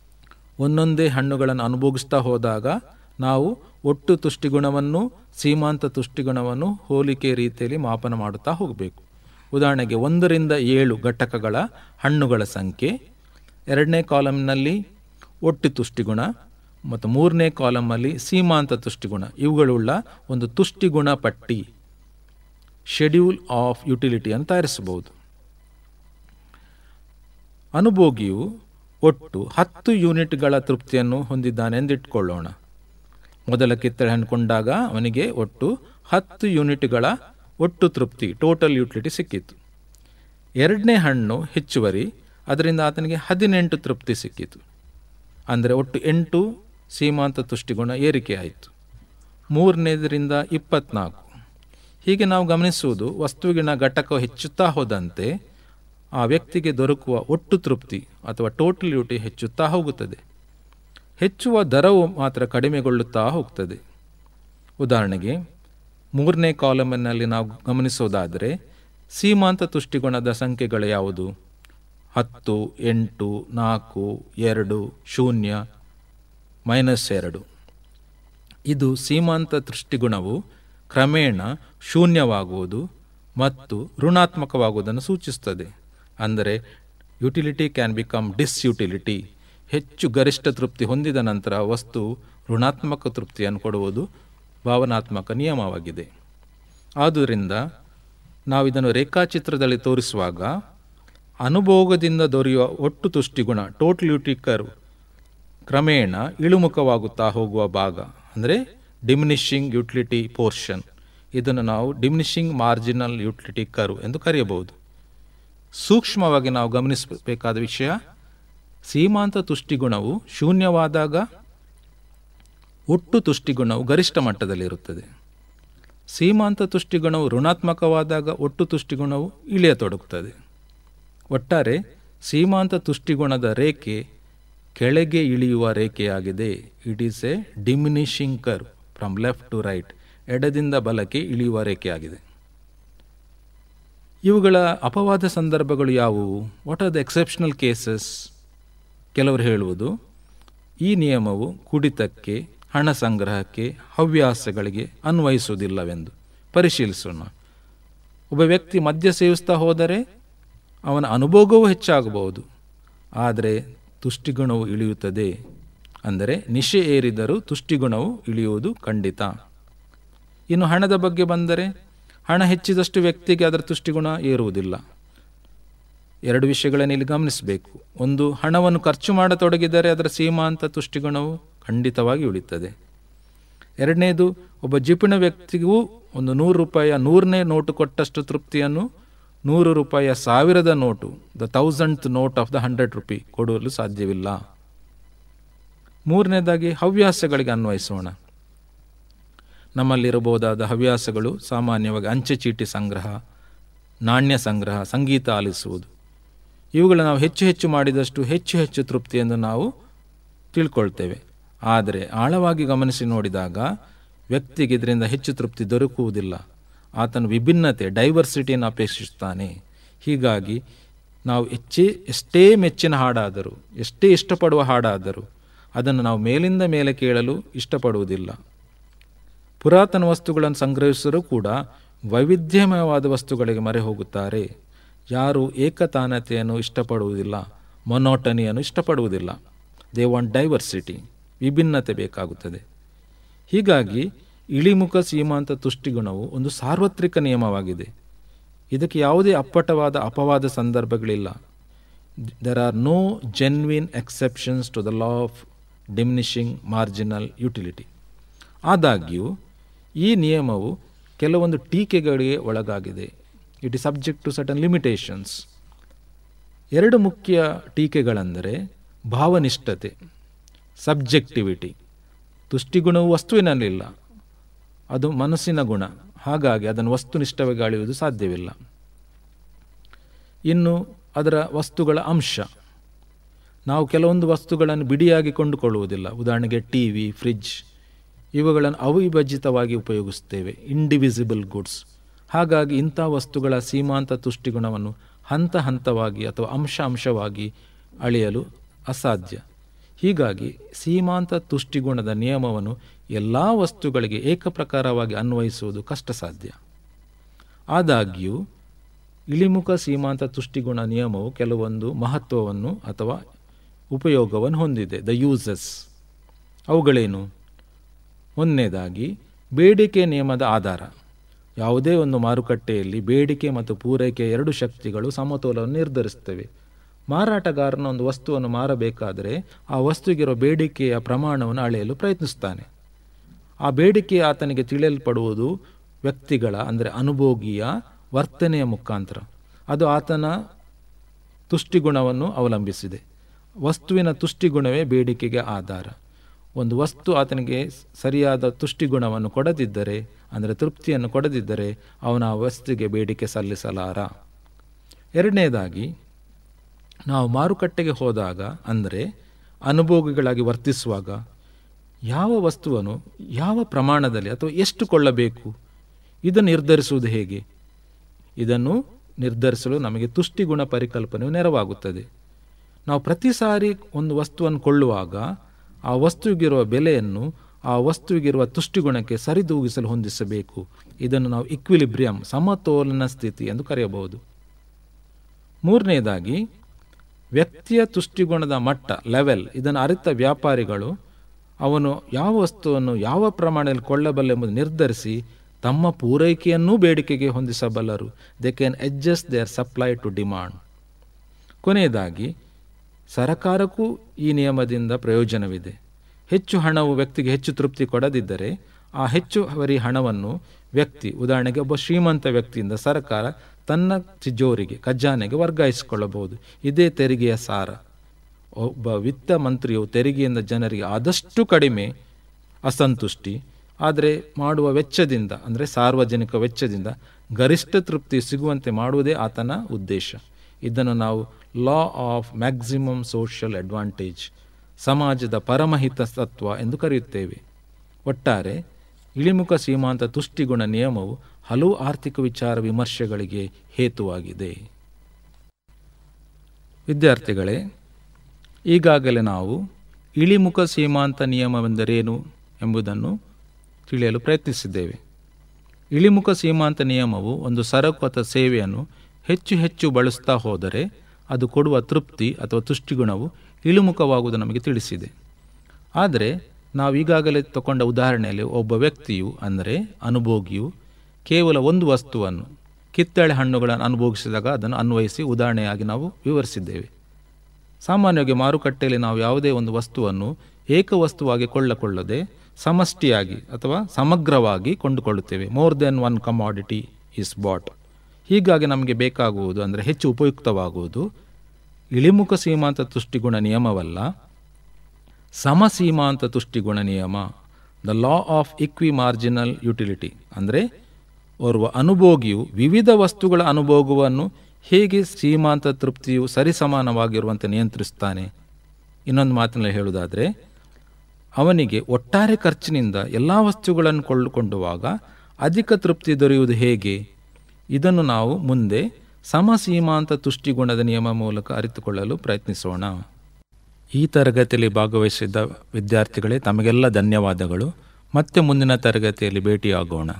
ಒಂದೊಂದೇ ಹಣ್ಣುಗಳನ್ನು ಅನುಭೋಗಿಸ್ತಾ ಹೋದಾಗ ನಾವು ಒಟ್ಟು ತುಷ್ಟಿಗುಣವನ್ನು ಸೀಮಾಂತ ತುಷ್ಟಿಗುಣವನ್ನು ಹೋಲಿಕೆ ರೀತಿಯಲ್ಲಿ ಮಾಪನ ಮಾಡುತ್ತಾ ಹೋಗಬೇಕು ಉದಾಹರಣೆಗೆ ಒಂದರಿಂದ ಏಳು ಘಟಕಗಳ ಹಣ್ಣುಗಳ ಸಂಖ್ಯೆ ಎರಡನೇ ಕಾಲಮ್ನಲ್ಲಿ ಒಟ್ಟು ತುಷ್ಟಿಗುಣ ಮತ್ತು ಮೂರನೇ ಕಾಲಮಲ್ಲಿ ಸೀಮಾಂತ ತುಷ್ಟಿಗುಣ ಇವುಗಳುಳ್ಳ ಒಂದು ತುಷ್ಟಿಗುಣ ಪಟ್ಟಿ ಶೆಡ್ಯೂಲ್ ಆಫ್ ಯುಟಿಲಿಟಿಯನ್ನು ತಯಾರಿಸಬಹುದು ಅನುಭೋಗಿಯು ಒಟ್ಟು ಹತ್ತು ಯೂನಿಟ್ಗಳ ತೃಪ್ತಿಯನ್ನು ಹೊಂದಿದ್ದಾನೆ ಎಂದಿಟ್ಕೊಳ್ಳೋಣ ಮೊದಲ ಕಿತ್ತಳೆ ಹಣ್ಣು ಕೊಂಡಾಗ ಅವನಿಗೆ ಒಟ್ಟು ಹತ್ತು ಯೂನಿಟ್ಗಳ ಒಟ್ಟು ತೃಪ್ತಿ ಟೋಟಲ್ ಯುಟಿಲಿಟಿ ಸಿಕ್ಕಿತು ಎರಡನೇ ಹಣ್ಣು ಹೆಚ್ಚುವರಿ ಅದರಿಂದ ಆತನಿಗೆ ಹದಿನೆಂಟು ತೃಪ್ತಿ ಸಿಕ್ಕಿತು ಅಂದರೆ ಒಟ್ಟು ಎಂಟು ಸೀಮಾಂತ ತುಷ್ಟಿಗುಣ ಏರಿಕೆ ಆಯಿತು ಮೂರನೇದರಿಂದ ಇಪ್ಪತ್ನಾಲ್ಕು ಹೀಗೆ ನಾವು ಗಮನಿಸುವುದು ವಸ್ತುವಿನ ಘಟಕ ಹೆಚ್ಚುತ್ತಾ ಹೋದಂತೆ ಆ ವ್ಯಕ್ತಿಗೆ ದೊರಕುವ ಒಟ್ಟು ತೃಪ್ತಿ ಅಥವಾ ಟೋಟಲ್ ಯುಟಿ ಹೆಚ್ಚುತ್ತಾ ಹೋಗುತ್ತದೆ ಹೆಚ್ಚುವ ದರವು ಮಾತ್ರ ಕಡಿಮೆಗೊಳ್ಳುತ್ತಾ ಹೋಗ್ತದೆ ಉದಾಹರಣೆಗೆ ಮೂರನೇ ಕಾಲಮಿನಲ್ಲಿ ನಾವು ಗಮನಿಸೋದಾದರೆ ಸೀಮಾಂತ ತುಷ್ಟಿಗುಣದ ಸಂಖ್ಯೆಗಳು ಯಾವುದು ಹತ್ತು ಎಂಟು ನಾಲ್ಕು ಎರಡು ಶೂನ್ಯ ಮೈನಸ್ ಎರಡು ಇದು ಸೀಮಾಂತ ದೃಷ್ಟಿಗುಣವು ಕ್ರಮೇಣ ಶೂನ್ಯವಾಗುವುದು ಮತ್ತು ಋಣಾತ್ಮಕವಾಗುವುದನ್ನು ಸೂಚಿಸುತ್ತದೆ ಅಂದರೆ ಯುಟಿಲಿಟಿ ಕ್ಯಾನ್ ಬಿಕಮ್ ಡಿಸ್ಯುಟಿಲಿಟಿ ಹೆಚ್ಚು ಗರಿಷ್ಠ ತೃಪ್ತಿ ಹೊಂದಿದ ನಂತರ ವಸ್ತು ಋಣಾತ್ಮಕ ತೃಪ್ತಿಯನ್ನು ಕೊಡುವುದು ಭಾವನಾತ್ಮಕ ನಿಯಮವಾಗಿದೆ ಆದುದರಿಂದ ನಾವು ಇದನ್ನು ರೇಖಾಚಿತ್ರದಲ್ಲಿ ತೋರಿಸುವಾಗ ಅನುಭೋಗದಿಂದ ದೊರೆಯುವ ಒಟ್ಟು ತುಷ್ಟಿಗುಣ ಟೋಟಲ್ ಯುಟಿ ಕರ್ವ್ ಕ್ರಮೇಣ ಇಳುಮುಖವಾಗುತ್ತಾ ಹೋಗುವ ಭಾಗ ಅಂದರೆ ಡಿಮಿನಿಷಿಂಗ್ ಯುಟಿಲಿಟಿ ಪೋರ್ಷನ್ ಇದನ್ನು ನಾವು ಡಿಮಿನಿಷಿಂಗ್ ಮಾರ್ಜಿನಲ್ ಯುಟಿಲಿಟಿ ಕರ್ವ್ ಎಂದು ಕರೆಯಬಹುದು ಸೂಕ್ಷ್ಮವಾಗಿ ನಾವು ಗಮನಿಸಬೇಕಾದ ವಿಷಯ ಸೀಮಾಂತ ತುಷ್ಟಿಗುಣವು ಶೂನ್ಯವಾದಾಗ ಒಟ್ಟು ತುಷ್ಟಿಗುಣವು ಗರಿಷ್ಠ ಮಟ್ಟದಲ್ಲಿರುತ್ತದೆ ಸೀಮಾಂತ ತುಷ್ಟಿಗುಣವು ಋಣಾತ್ಮಕವಾದಾಗ ಒಟ್ಟು ತುಷ್ಟಿಗುಣವು ಇಳಿಯತೊಡಗುತ್ತದೆ ಒಟ್ಟಾರೆ ಸೀಮಾಂತ ತುಷ್ಟಿಗುಣದ ರೇಖೆ ಕೆಳಗೆ ಇಳಿಯುವ ರೇಖೆಯಾಗಿದೆ it is a diminishing curve from left to right ಎಡದಿಂದ ಬಲಕ್ಕೆ ಇಳಿಯುವ ರೇಖೆಯಾಗಿದೆ ಇವುಗಳ ಅಪವಾದ ಸಂದರ್ಭಗಳು ಯಾವುವು what are the exceptional cases ಕೆಲವರು ಹೇಳುವುದು ಈ ನಿಯಮವು ಕುಡಿತಕ್ಕೆ ಹಣ ಸಂಗ್ರಹಕ್ಕೆ ಹವ್ಯಾಸಗಳಿಗೆ ಅನ್ವಯಿಸುವುದಿಲ್ಲವೆಂದು ಪರಿಶೀಲಿಸೋಣ ಒಬ್ಬ ವ್ಯಕ್ತಿ ಮದ್ಯ ಸೇವಿಸ್ತಾ ಹೋದರೆ ಅವನ ಅನುಭೋಗವೂ ಹೆಚ್ಚಾಗಬಹುದು ಆದರೆ ತುಷ್ಟಿಗುಣವು ಇಳಿಯುತ್ತದೆ ಅಂದರೆ ನಿಶೆ ಏರಿದರೂ ತುಷ್ಟಿಗುಣವು ಇಳಿಯುವುದು ಖಂಡಿತ ಇನ್ನು ಹಣದ ಬಗ್ಗೆ ಬಂದರೆ ಹಣ ಹೆಚ್ಚಿದಷ್ಟು ವ್ಯಕ್ತಿಗೆ ಅದರ ತುಷ್ಟಿಗುಣ ಏರುವುದಿಲ್ಲ ಎರಡು ವಿಷಯಗಳನ್ನು ಇಲ್ಲಿ ಗಮನಿಸಬೇಕು ಒಂದು ಹಣವನ್ನು ಖರ್ಚು ಮಾಡತೊಡಗಿದರೆ ಅದರ ಸೀಮಾಂತ ತುಷ್ಟಿಗುಣವು ಖಂಡಿತವಾಗಿ ಉಳಿತದೆ ಎರಡನೇದು ಒಬ್ಬ ಜಿಪುಣ ವ್ಯಕ್ತಿಗೂ ಒಂದು ನೂರು ರೂಪಾಯಿಯ ನೂರನೇ ನೋಟು ಕೊಟ್ಟಷ್ಟು ತೃಪ್ತಿಯನ್ನು ನೂರು ರೂಪಾಯಿಯ ಸಾವಿರದ note the thousand note of the hundred rupee ಕೊಡಲು ಸಾಧ್ಯವಿಲ್ಲ ಮೂರನೇದಾಗಿ ಹವ್ಯಾಸಗಳಿಗೆ ಅನ್ವಯಿಸೋಣ ನಮ್ಮಲ್ಲಿರಬಹುದಾದ ಹವ್ಯಾಸಗಳು ಸಾಮಾನ್ಯವಾಗಿ ಅಂಚೆ ಚೀಟಿ ಸಂಗ್ರಹ ನಾಣ್ಯ ಸಂಗ್ರಹ ಸಂಗೀತ ಆಲಿಸುವುದು ಇವುಗಳು ನಾವು ಹೆಚ್ಚು ಹೆಚ್ಚು ಮಾಡಿದಷ್ಟು ಹೆಚ್ಚು ಹೆಚ್ಚು ತೃಪ್ತಿಯೆಂದು ನಾವು ತಿಳ್ಕೊಳ್ತೇವೆ ಆದರೆ ಆಳವಾಗಿ ಗಮನಿಸಿ ನೋಡಿದಾಗ ವ್ಯಕ್ತಿಗೆ ಇದರಿಂದ ಹೆಚ್ಚು ತೃಪ್ತಿ ದೊರಕುವುದಿಲ್ಲ ಆತನು ವಿಭಿನ್ನತೆ ಡೈವರ್ಸಿಟಿಯನ್ನು ಅಪೇಕ್ಷಿಸುತ್ತಾನೆ ಹೀಗಾಗಿ ನಾವು ಹೆಚ್ಚೇ ಎಷ್ಟೇ ಮೆಚ್ಚಿನ ಹಾಡಾದರೂ ಎಷ್ಟೇ ಇಷ್ಟಪಡುವ ಹಾಡಾದರೂ ಅದನ್ನು ನಾವು ಮೇಲಿಂದ ಮೇಲೆ ಕೇಳಲು ಇಷ್ಟಪಡುವುದಿಲ್ಲ ಪುರಾತನ ವಸ್ತುಗಳನ್ನು ಸಂಗ್ರಹಿಸರೂ ಕೂಡ ವೈವಿಧ್ಯಮಯವಾದ ವಸ್ತುಗಳಿಗೆ ಮರೆ ಹೋಗುತ್ತಾರೆ ಯಾರು ಏಕತಾನತೆಯನ್ನು ಇಷ್ಟಪಡುವುದಿಲ್ಲ ಮೊನೋಟನಿಯನ್ನು ಇಷ್ಟಪಡುವುದಿಲ್ಲ ದೇ ವಾಂಟ್ ಡೈವರ್ಸಿಟಿ ವಿಭಿನ್ನತೆ ಬೇಕಾಗುತ್ತದೆ ಹೀಗಾಗಿ ಇಳಿಮುಖ ಸೀಮಾಂತ ತುಷ್ಟಿಗುಣವು ಒಂದು ಸಾರ್ವತ್ರಿಕ ನಿಯಮವಾಗಿದೆ ಇದಕ್ಕೆ ಯಾವುದೇ ಅಪ್ಪಟವಾದ ಅಪವಾದ ಸಂದರ್ಭಗಳಿಲ್ಲ there are no genuine exceptions to the law of diminishing marginal utility ಆದಾಗ್ಯೂ ಈ ನಿಯಮವು ಕೆಲವೊಂದು ಟೀಕೆಗಳಿಗೆ ಒಳಗಾಗಿದೆ it is subject to certain limitations ಎರಡು ಮುಖ್ಯ ಟೀಕೆಗಳೆಂದರೆ ಭಾವನಿಷ್ಠತೆ ಸಬ್ಜೆಕ್ಟಿವಿಟಿ ತುಷ್ಟಿಗುಣವು ವಸ್ತುವಿನಲ್ಲಿಲ್ಲ ಅದು ಮನಸ್ಸಿನ ಗುಣ ಹಾಗಾಗಿ ಅದನ್ನು ವಸ್ತುನಿಷ್ಠವಾಗಿ ಅಳೆಯುವುದು ಸಾಧ್ಯವಿಲ್ಲ ಇನ್ನು ಅದರ ವಸ್ತುಗಳ ಅಂಶ ನಾವು ಕೆಲವೊಂದು ವಸ್ತುಗಳನ್ನು ಬಿಡಿಯಾಗಿ ಕೊಂಡುಕೊಳ್ಳುವುದಿಲ್ಲ ಉದಾಹರಣೆಗೆ ಟಿ ವಿ ಫ್ರಿಡ್ಜ್ ಇವುಗಳನ್ನು ಅವಿಭಜಿತವಾಗಿ ಉಪಯೋಗಿಸುತ್ತೇವೆ ಇಂಡಿವಿಸಿಬಲ್ ಗುಡ್ಸ್ ಹಾಗಾಗಿ ಇಂಥ ವಸ್ತುಗಳ ಸೀಮಾಂತ ತುಷ್ಟಿಗುಣವನ್ನು ಹಂತ ಹಂತವಾಗಿ ಅಥವಾ ಅಂಶ ಅಂಶವಾಗಿ ಅಳೆಯಲು ಅಸಾಧ್ಯ ಹೀಗಾಗಿ ಸೀಮಾಂತ ತುಷ್ಟಿಗುಣದ ನಿಯಮವನ್ನು ಎಲ್ಲ ವಸ್ತುಗಳಿಗೆ ಏಕಪ್ರಕಾರವಾಗಿ ಅನ್ವಯಿಸುವುದು ಕಷ್ಟ ಸಾಧ್ಯ ಆದಾಗ್ಯೂ ಇಳಿಮುಖ ಸೀಮಾಂತ ತುಷ್ಟಿಗುಣ ನಿಯಮವು ಕೆಲವೊಂದು ಮಹತ್ವವನ್ನು ಅಥವಾ ಉಪಯೋಗವನ್ನು ಹೊಂದಿದೆ ದ ಯೂಸಸ್ ಅವುಗಳೇನು ಒಂದನೇದಾಗಿ ಬೇಡಿಕೆ ನಿಯಮದ ಆಧಾರ ಯಾವುದೇ ಒಂದು ಮಾರುಕಟ್ಟೆಯಲ್ಲಿ ಬೇಡಿಕೆ ಮತ್ತು ಪೂರೈಕೆ ಎರಡು ಶಕ್ತಿಗಳು ಸಮತೋಲವನ್ನು ನಿರ್ಧರಿಸುತ್ತವೆ ಮಾರಾಟಗಾರನ ಒಂದು ವಸ್ತುವನ್ನು ಮಾರಬೇಕಾದರೆ ಆ ವಸ್ತುವಿಗಿರೋ ಬೇಡಿಕೆಯ ಪ್ರಮಾಣವನ್ನು ಅಳೆಯಲು ಪ್ರಯತ್ನಿಸ್ತಾನೆ ಆ ಬೇಡಿಕೆ ಆತನಿಗೆ ತಿಳಿಯಲ್ಪಡುವುದು ವ್ಯಕ್ತಿಗಳ ಅಂದರೆ ಅನುಭೋಗಿಯ ವರ್ತನೆಯ ಮುಖಾಂತರ ಅದು ಆತನ ತುಷ್ಟಿಗುಣವನ್ನು ಅವಲಂಬಿಸಿದೆ ವಸ್ತುವಿನ ತುಷ್ಟಿಗುಣವೇ ಬೇಡಿಕೆಗೆ ಆಧಾರ ಒಂದು ವಸ್ತು ಆತನಿಗೆ ಸರಿಯಾದ ತುಷ್ಟಿಗುಣವನ್ನು ಕೊಡದಿದ್ದರೆ ಅಂದರೆ ತೃಪ್ತಿಯನ್ನು ಕೊಡದಿದ್ದರೆ ಅವನ ಆ ವಸ್ತುವಿಗೆ ಬೇಡಿಕೆ ಸಲ್ಲಿಸಲಾರ ಎರಡನೇದಾಗಿ ನಾವು ಮಾರುಕಟ್ಟೆಗೆ ಹೋದಾಗ ಅಂದರೆ ಅನುಭೋಗಿಗಳಾಗಿ ವರ್ತಿಸುವಾಗ ಯಾವ ವಸ್ತುವನ್ನು ಯಾವ ಪ್ರಮಾಣದಲ್ಲಿ ಅಥವಾ ಎಷ್ಟು ಕೊಳ್ಳಬೇಕು ಇದನ್ನು ನಿರ್ಧರಿಸುವುದು ಹೇಗೆ ಇದನ್ನು ನಿರ್ಧರಿಸಲು ನಮಗೆ ತುಷ್ಟಿಗುಣ ಪರಿಕಲ್ಪನೆಯು ನೆರವಾಗುತ್ತದೆ ನಾವು ಪ್ರತಿ ಸಾರಿ ಒಂದು ವಸ್ತುವನ್ನು ಕೊಳ್ಳುವಾಗ ಆ ವಸ್ತುವಿಗಿರುವ ಬೆಲೆಯನ್ನು ಆ ವಸ್ತುವಿಗಿರುವ ತುಷ್ಟಿಗುಣಕ್ಕೆ ಸರಿದೂಗಿಸಲು ಹೊಂದಿಸಬೇಕು ಇದನ್ನು ನಾವು ಇಕ್ವಿಲಿಬ್ರಿಯಂ ಸಮತೋಲನ ಸ್ಥಿತಿ ಎಂದು ಕರೆಯಬಹುದು ಮೂರನೇದಾಗಿ ವ್ಯಕ್ತಿಯ ತುಷ್ಟಿಗುಣದ ಮಟ್ಟ ಲೆವೆಲ್ ಇದನ್ನು ಅರಿತ ವ್ಯಾಪಾರಿಗಳು ಅವನು ಯಾವ ವಸ್ತುವನ್ನು ಯಾವ ಪ್ರಮಾಣದಲ್ಲಿ ಕೊಳ್ಳಬಲ್ಲೆಂಬುದು ನಿರ್ಧರಿಸಿ ತಮ್ಮ ಪೂರೈಕೆಯನ್ನೂ ಬೇಡಿಕೆಗೆ ಹೊಂದಿಸಬಲ್ಲರು they can adjust their supply to demand ಕೊನೆಯದಾಗಿ ಸರಕಾರಕ್ಕೂ ಈ ನಿಯಮದಿಂದ ಪ್ರಯೋಜನವಿದೆ ಹೆಚ್ಚು ಹಣವು ವ್ಯಕ್ತಿಗೆ ಹೆಚ್ಚು ತೃಪ್ತಿ ಕೊಡದಿದ್ದರೆ ಆ ಹೆಚ್ಚುವರಿ ಹಣವನ್ನು ವ್ಯಕ್ತಿ ಉದಾಹರಣೆಗೆ ಒಬ್ಬ ಶ್ರೀಮಂತ ವ್ಯಕ್ತಿಯಿಂದ ಸರ್ಕಾರ ತನ್ನ ತಿಜೋರಿಗೆ ಖಜಾನೆಗೆ ವರ್ಗಾಯಿಸಿಕೊಳ್ಳಬಹುದು ಇದೇ ತೆರಿಗೆಯ ಸಾರ ಒಬ್ಬ ವಿತ್ತ ಮಂತ್ರಿಯು ತೆರಿಗೆಯಿಂದ ಜನರಿಗೆ ಆದಷ್ಟು ಕಡಿಮೆ ಅಸಂತುಷ್ಟಿ ಆದರೆ ಮಾಡುವ ವೆಚ್ಚದಿಂದ ಅಂದರೆ ಸಾರ್ವಜನಿಕ ವೆಚ್ಚದಿಂದ ಗರಿಷ್ಠ ತೃಪ್ತಿ ಸಿಗುವಂತೆ ಮಾಡುವುದೇ ಆತನ ಉದ್ದೇಶ ಇದನ್ನು ನಾವು law of maximum social advantage ಸಮಾಜದ ಪರಮಹಿತ ತತ್ವ ಎಂದು ಕರೆಯುತ್ತೇವೆ ಒಟ್ಟಾರೆ ಇಳಿಮುಖ ಸೀಮಾಂತ ತುಷ್ಟಿಗುಣ ನಿಯಮವು ಹಲವು ಆರ್ಥಿಕ ವಿಚಾರ ವಿಮರ್ಶೆಗಳಿಗೆ ಹೇತುವಾಗಿದೆ ವಿದ್ಯಾರ್ಥಿಗಳೇ ಈಗಾಗಲೇ ನಾವು ಇಳಿಮುಖ ಸೀಮಾಂತ ನಿಯಮವೆಂದರೇನು ಎಂಬುದನ್ನು ತಿಳಿಯಲು ಪ್ರಯತ್ನಿಸಿದ್ದೇವೆ ಇಳಿಮುಖ ಸೀಮಾಂತ ನಿಯಮವು ಒಂದು ಸರಕು ಅಥವಾ ಸೇವೆಯನ್ನು ಹೆಚ್ಚು ಹೆಚ್ಚು ಬಳಸ್ತಾ ಹೋದರೆ ಅದು ಕೊಡುವ ತೃಪ್ತಿ ಅಥವಾ ತುಷ್ಟಿಗುಣವು ಇಳಿಮುಖವಾಗುವುದು ನಮಗೆ ತಿಳಿಸಿದೆ ಆದರೆ ನಾವು ಈಗಾಗಲೇ ತಗೊಂಡ ಉದಾಹರಣೆಯಲ್ಲಿ ಒಬ್ಬ ವ್ಯಕ್ತಿಯು ಅಂದರೆ ಅನುಭೋಗಿಯು ಕೇವಲ ಒಂದು ವಸ್ತುವನ್ನು ಕಿತ್ತಳೆ ಹಣ್ಣುಗಳನ್ನು ಅನುಭೋಗಿಸಿದಾಗ ಅದನ್ನು ಅನ್ವಯಿಸಿ ಉದಾಹರಣೆಯಾಗಿ ನಾವು ವಿವರಿಸಿದ್ದೇವೆ ಸಾಮಾನ್ಯವಾಗಿ ಮಾರುಕಟ್ಟೆಯಲ್ಲಿ ನಾವು ಯಾವುದೇ ಒಂದು ವಸ್ತುವನ್ನು ಏಕವಸ್ತುವಾಗಿ ಕೊಳ್ಳಕೊಳ್ಳದೆ ಸಮಷ್ಟಿಯಾಗಿ ಅಥವಾ ಸಮಗ್ರವಾಗಿ ಕೊಂಡುಕೊಳ್ಳುತ್ತೇವೆ more than one commodity is bought ಹೀಗಾಗಿ ನಮಗೆ ಬೇಕಾಗುವುದು ಅಂದರೆ ಹೆಚ್ಚು ಉಪಯುಕ್ತವಾಗುವುದು ಇಳಿಮುಖ ಸೀಮಾಂತ ತುಷ್ಟಿಗುಣ ನಿಯಮವಲ್ಲ ಸಮಸೀಮಾಂತ ತುಷ್ಟಿಗುಣ ನಿಯಮ the law of equi marginal utility ಅಂದರೆ ಓರ್ವ ಅನುಭೋಗಿಯು ವಿವಿಧ ವಸ್ತುಗಳ ಅನುಭೋಗವನ್ನು ಹೇಗೆ ಸೀಮಾಂತ ತೃಪ್ತಿಯು ಸರಿಸಮಾನವಾಗಿರುವಂತೆ ನಿಯಂತ್ರಿಸ್ತಾನೆ ಇನ್ನೊಂದು ಮಾತಿನಲ್ಲಿ ಹೇಳುವುದಾದರೆ ಅವನಿಗೆ ಒಟ್ಟಾರೆ ಖರ್ಚಿನಿಂದ ಎಲ್ಲ ವಸ್ತುಗಳನ್ನು ಕೊಳ್ಳುಕೊಂಡುವಾಗ ಅಧಿಕ ತೃಪ್ತಿ ದೊರೆಯುವುದು ಹೇಗೆ ಇದನ್ನು ನಾವು ಮುಂದೆ ಸಮಸೀಮಾಂತ ತುಷ್ಟಿಗುಣದ ನಿಯಮ ಮೂಲಕ ಅರಿತುಕೊಳ್ಳಲು ಪ್ರಯತ್ನಿಸೋಣ ಈ ತರಗತಿಯಲ್ಲಿ ಭಾಗವಹಿಸಿದ್ದ ವಿದ್ಯಾರ್ಥಿಗಳೇ ತಮಗೆಲ್ಲ ಧನ್ಯವಾದಗಳು ಮತ್ತೆ ಮುಂದಿನ ತರಗತಿಯಲ್ಲಿ ಭೇಟಿಯಾಗೋಣ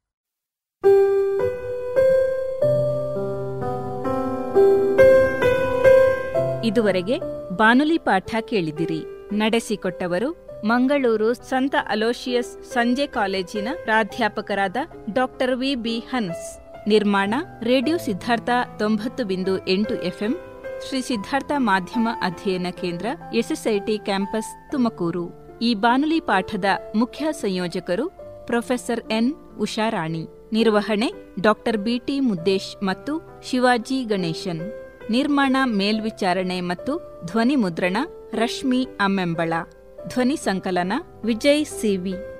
ಇದುವರೆಗೆ ಬಾನುಲಿ ಪಾಠ ಕೇಳಿದಿರಿ ನಡೆಸಿಕೊಟ್ಟವರು ಮಂಗಳೂರು ಸಂತ ಅಲೋಶಿಯಸ್ ಸಂಜೆ ಕಾಲೇಜಿನ ಪ್ರಾಧ್ಯಾಪಕರಾದ ಡಾಕ್ಟರ್ ವಿ ಬಿ ಹನ್ಸ್ ನಿರ್ಮಾಣ ರೇಡಿಯೋ ಸಿದ್ಧಾರ್ಥ ತೊಂಬತ್ತು ಬಿಂದು ಎಂಟು ಎಫ್ಎಂ ಶ್ರೀ ಸಿದ್ಧಾರ್ಥ ಮಾಧ್ಯಮ ಅಧ್ಯಯನ ಕೇಂದ್ರ ಎಸ್ಎಸ್ಐಟಿ ಕ್ಯಾಂಪಸ್ ತುಮಕೂರು ಈ ಬಾನುಲಿ ಪಾಠದ ಮುಖ್ಯ ಸಂಯೋಜಕರು ಪ್ರೊಫೆಸರ್ ಎನ್ ಉಷಾರಾಣಿ ನಿರ್ವಹಣೆ ಡಾಕ್ಟರ್ ಬಿಟಿ ಮುದ್ದೇಶ್ ಮತ್ತು ಶಿವಾಜಿ ಗಣೇಶನ್ ನಿರ್ಮಾಣ ಮೇಲ್ವಿಚಾರಣೆ ಮತ್ತು ಧ್ವನಿ ಮುದ್ರಣ ರಶ್ಮಿ ಅಮ್ಮೆಂಬಳ ಧ್ವನಿ ಸಂಕಲನ ವಿಜಯ್ ಸಿವಿ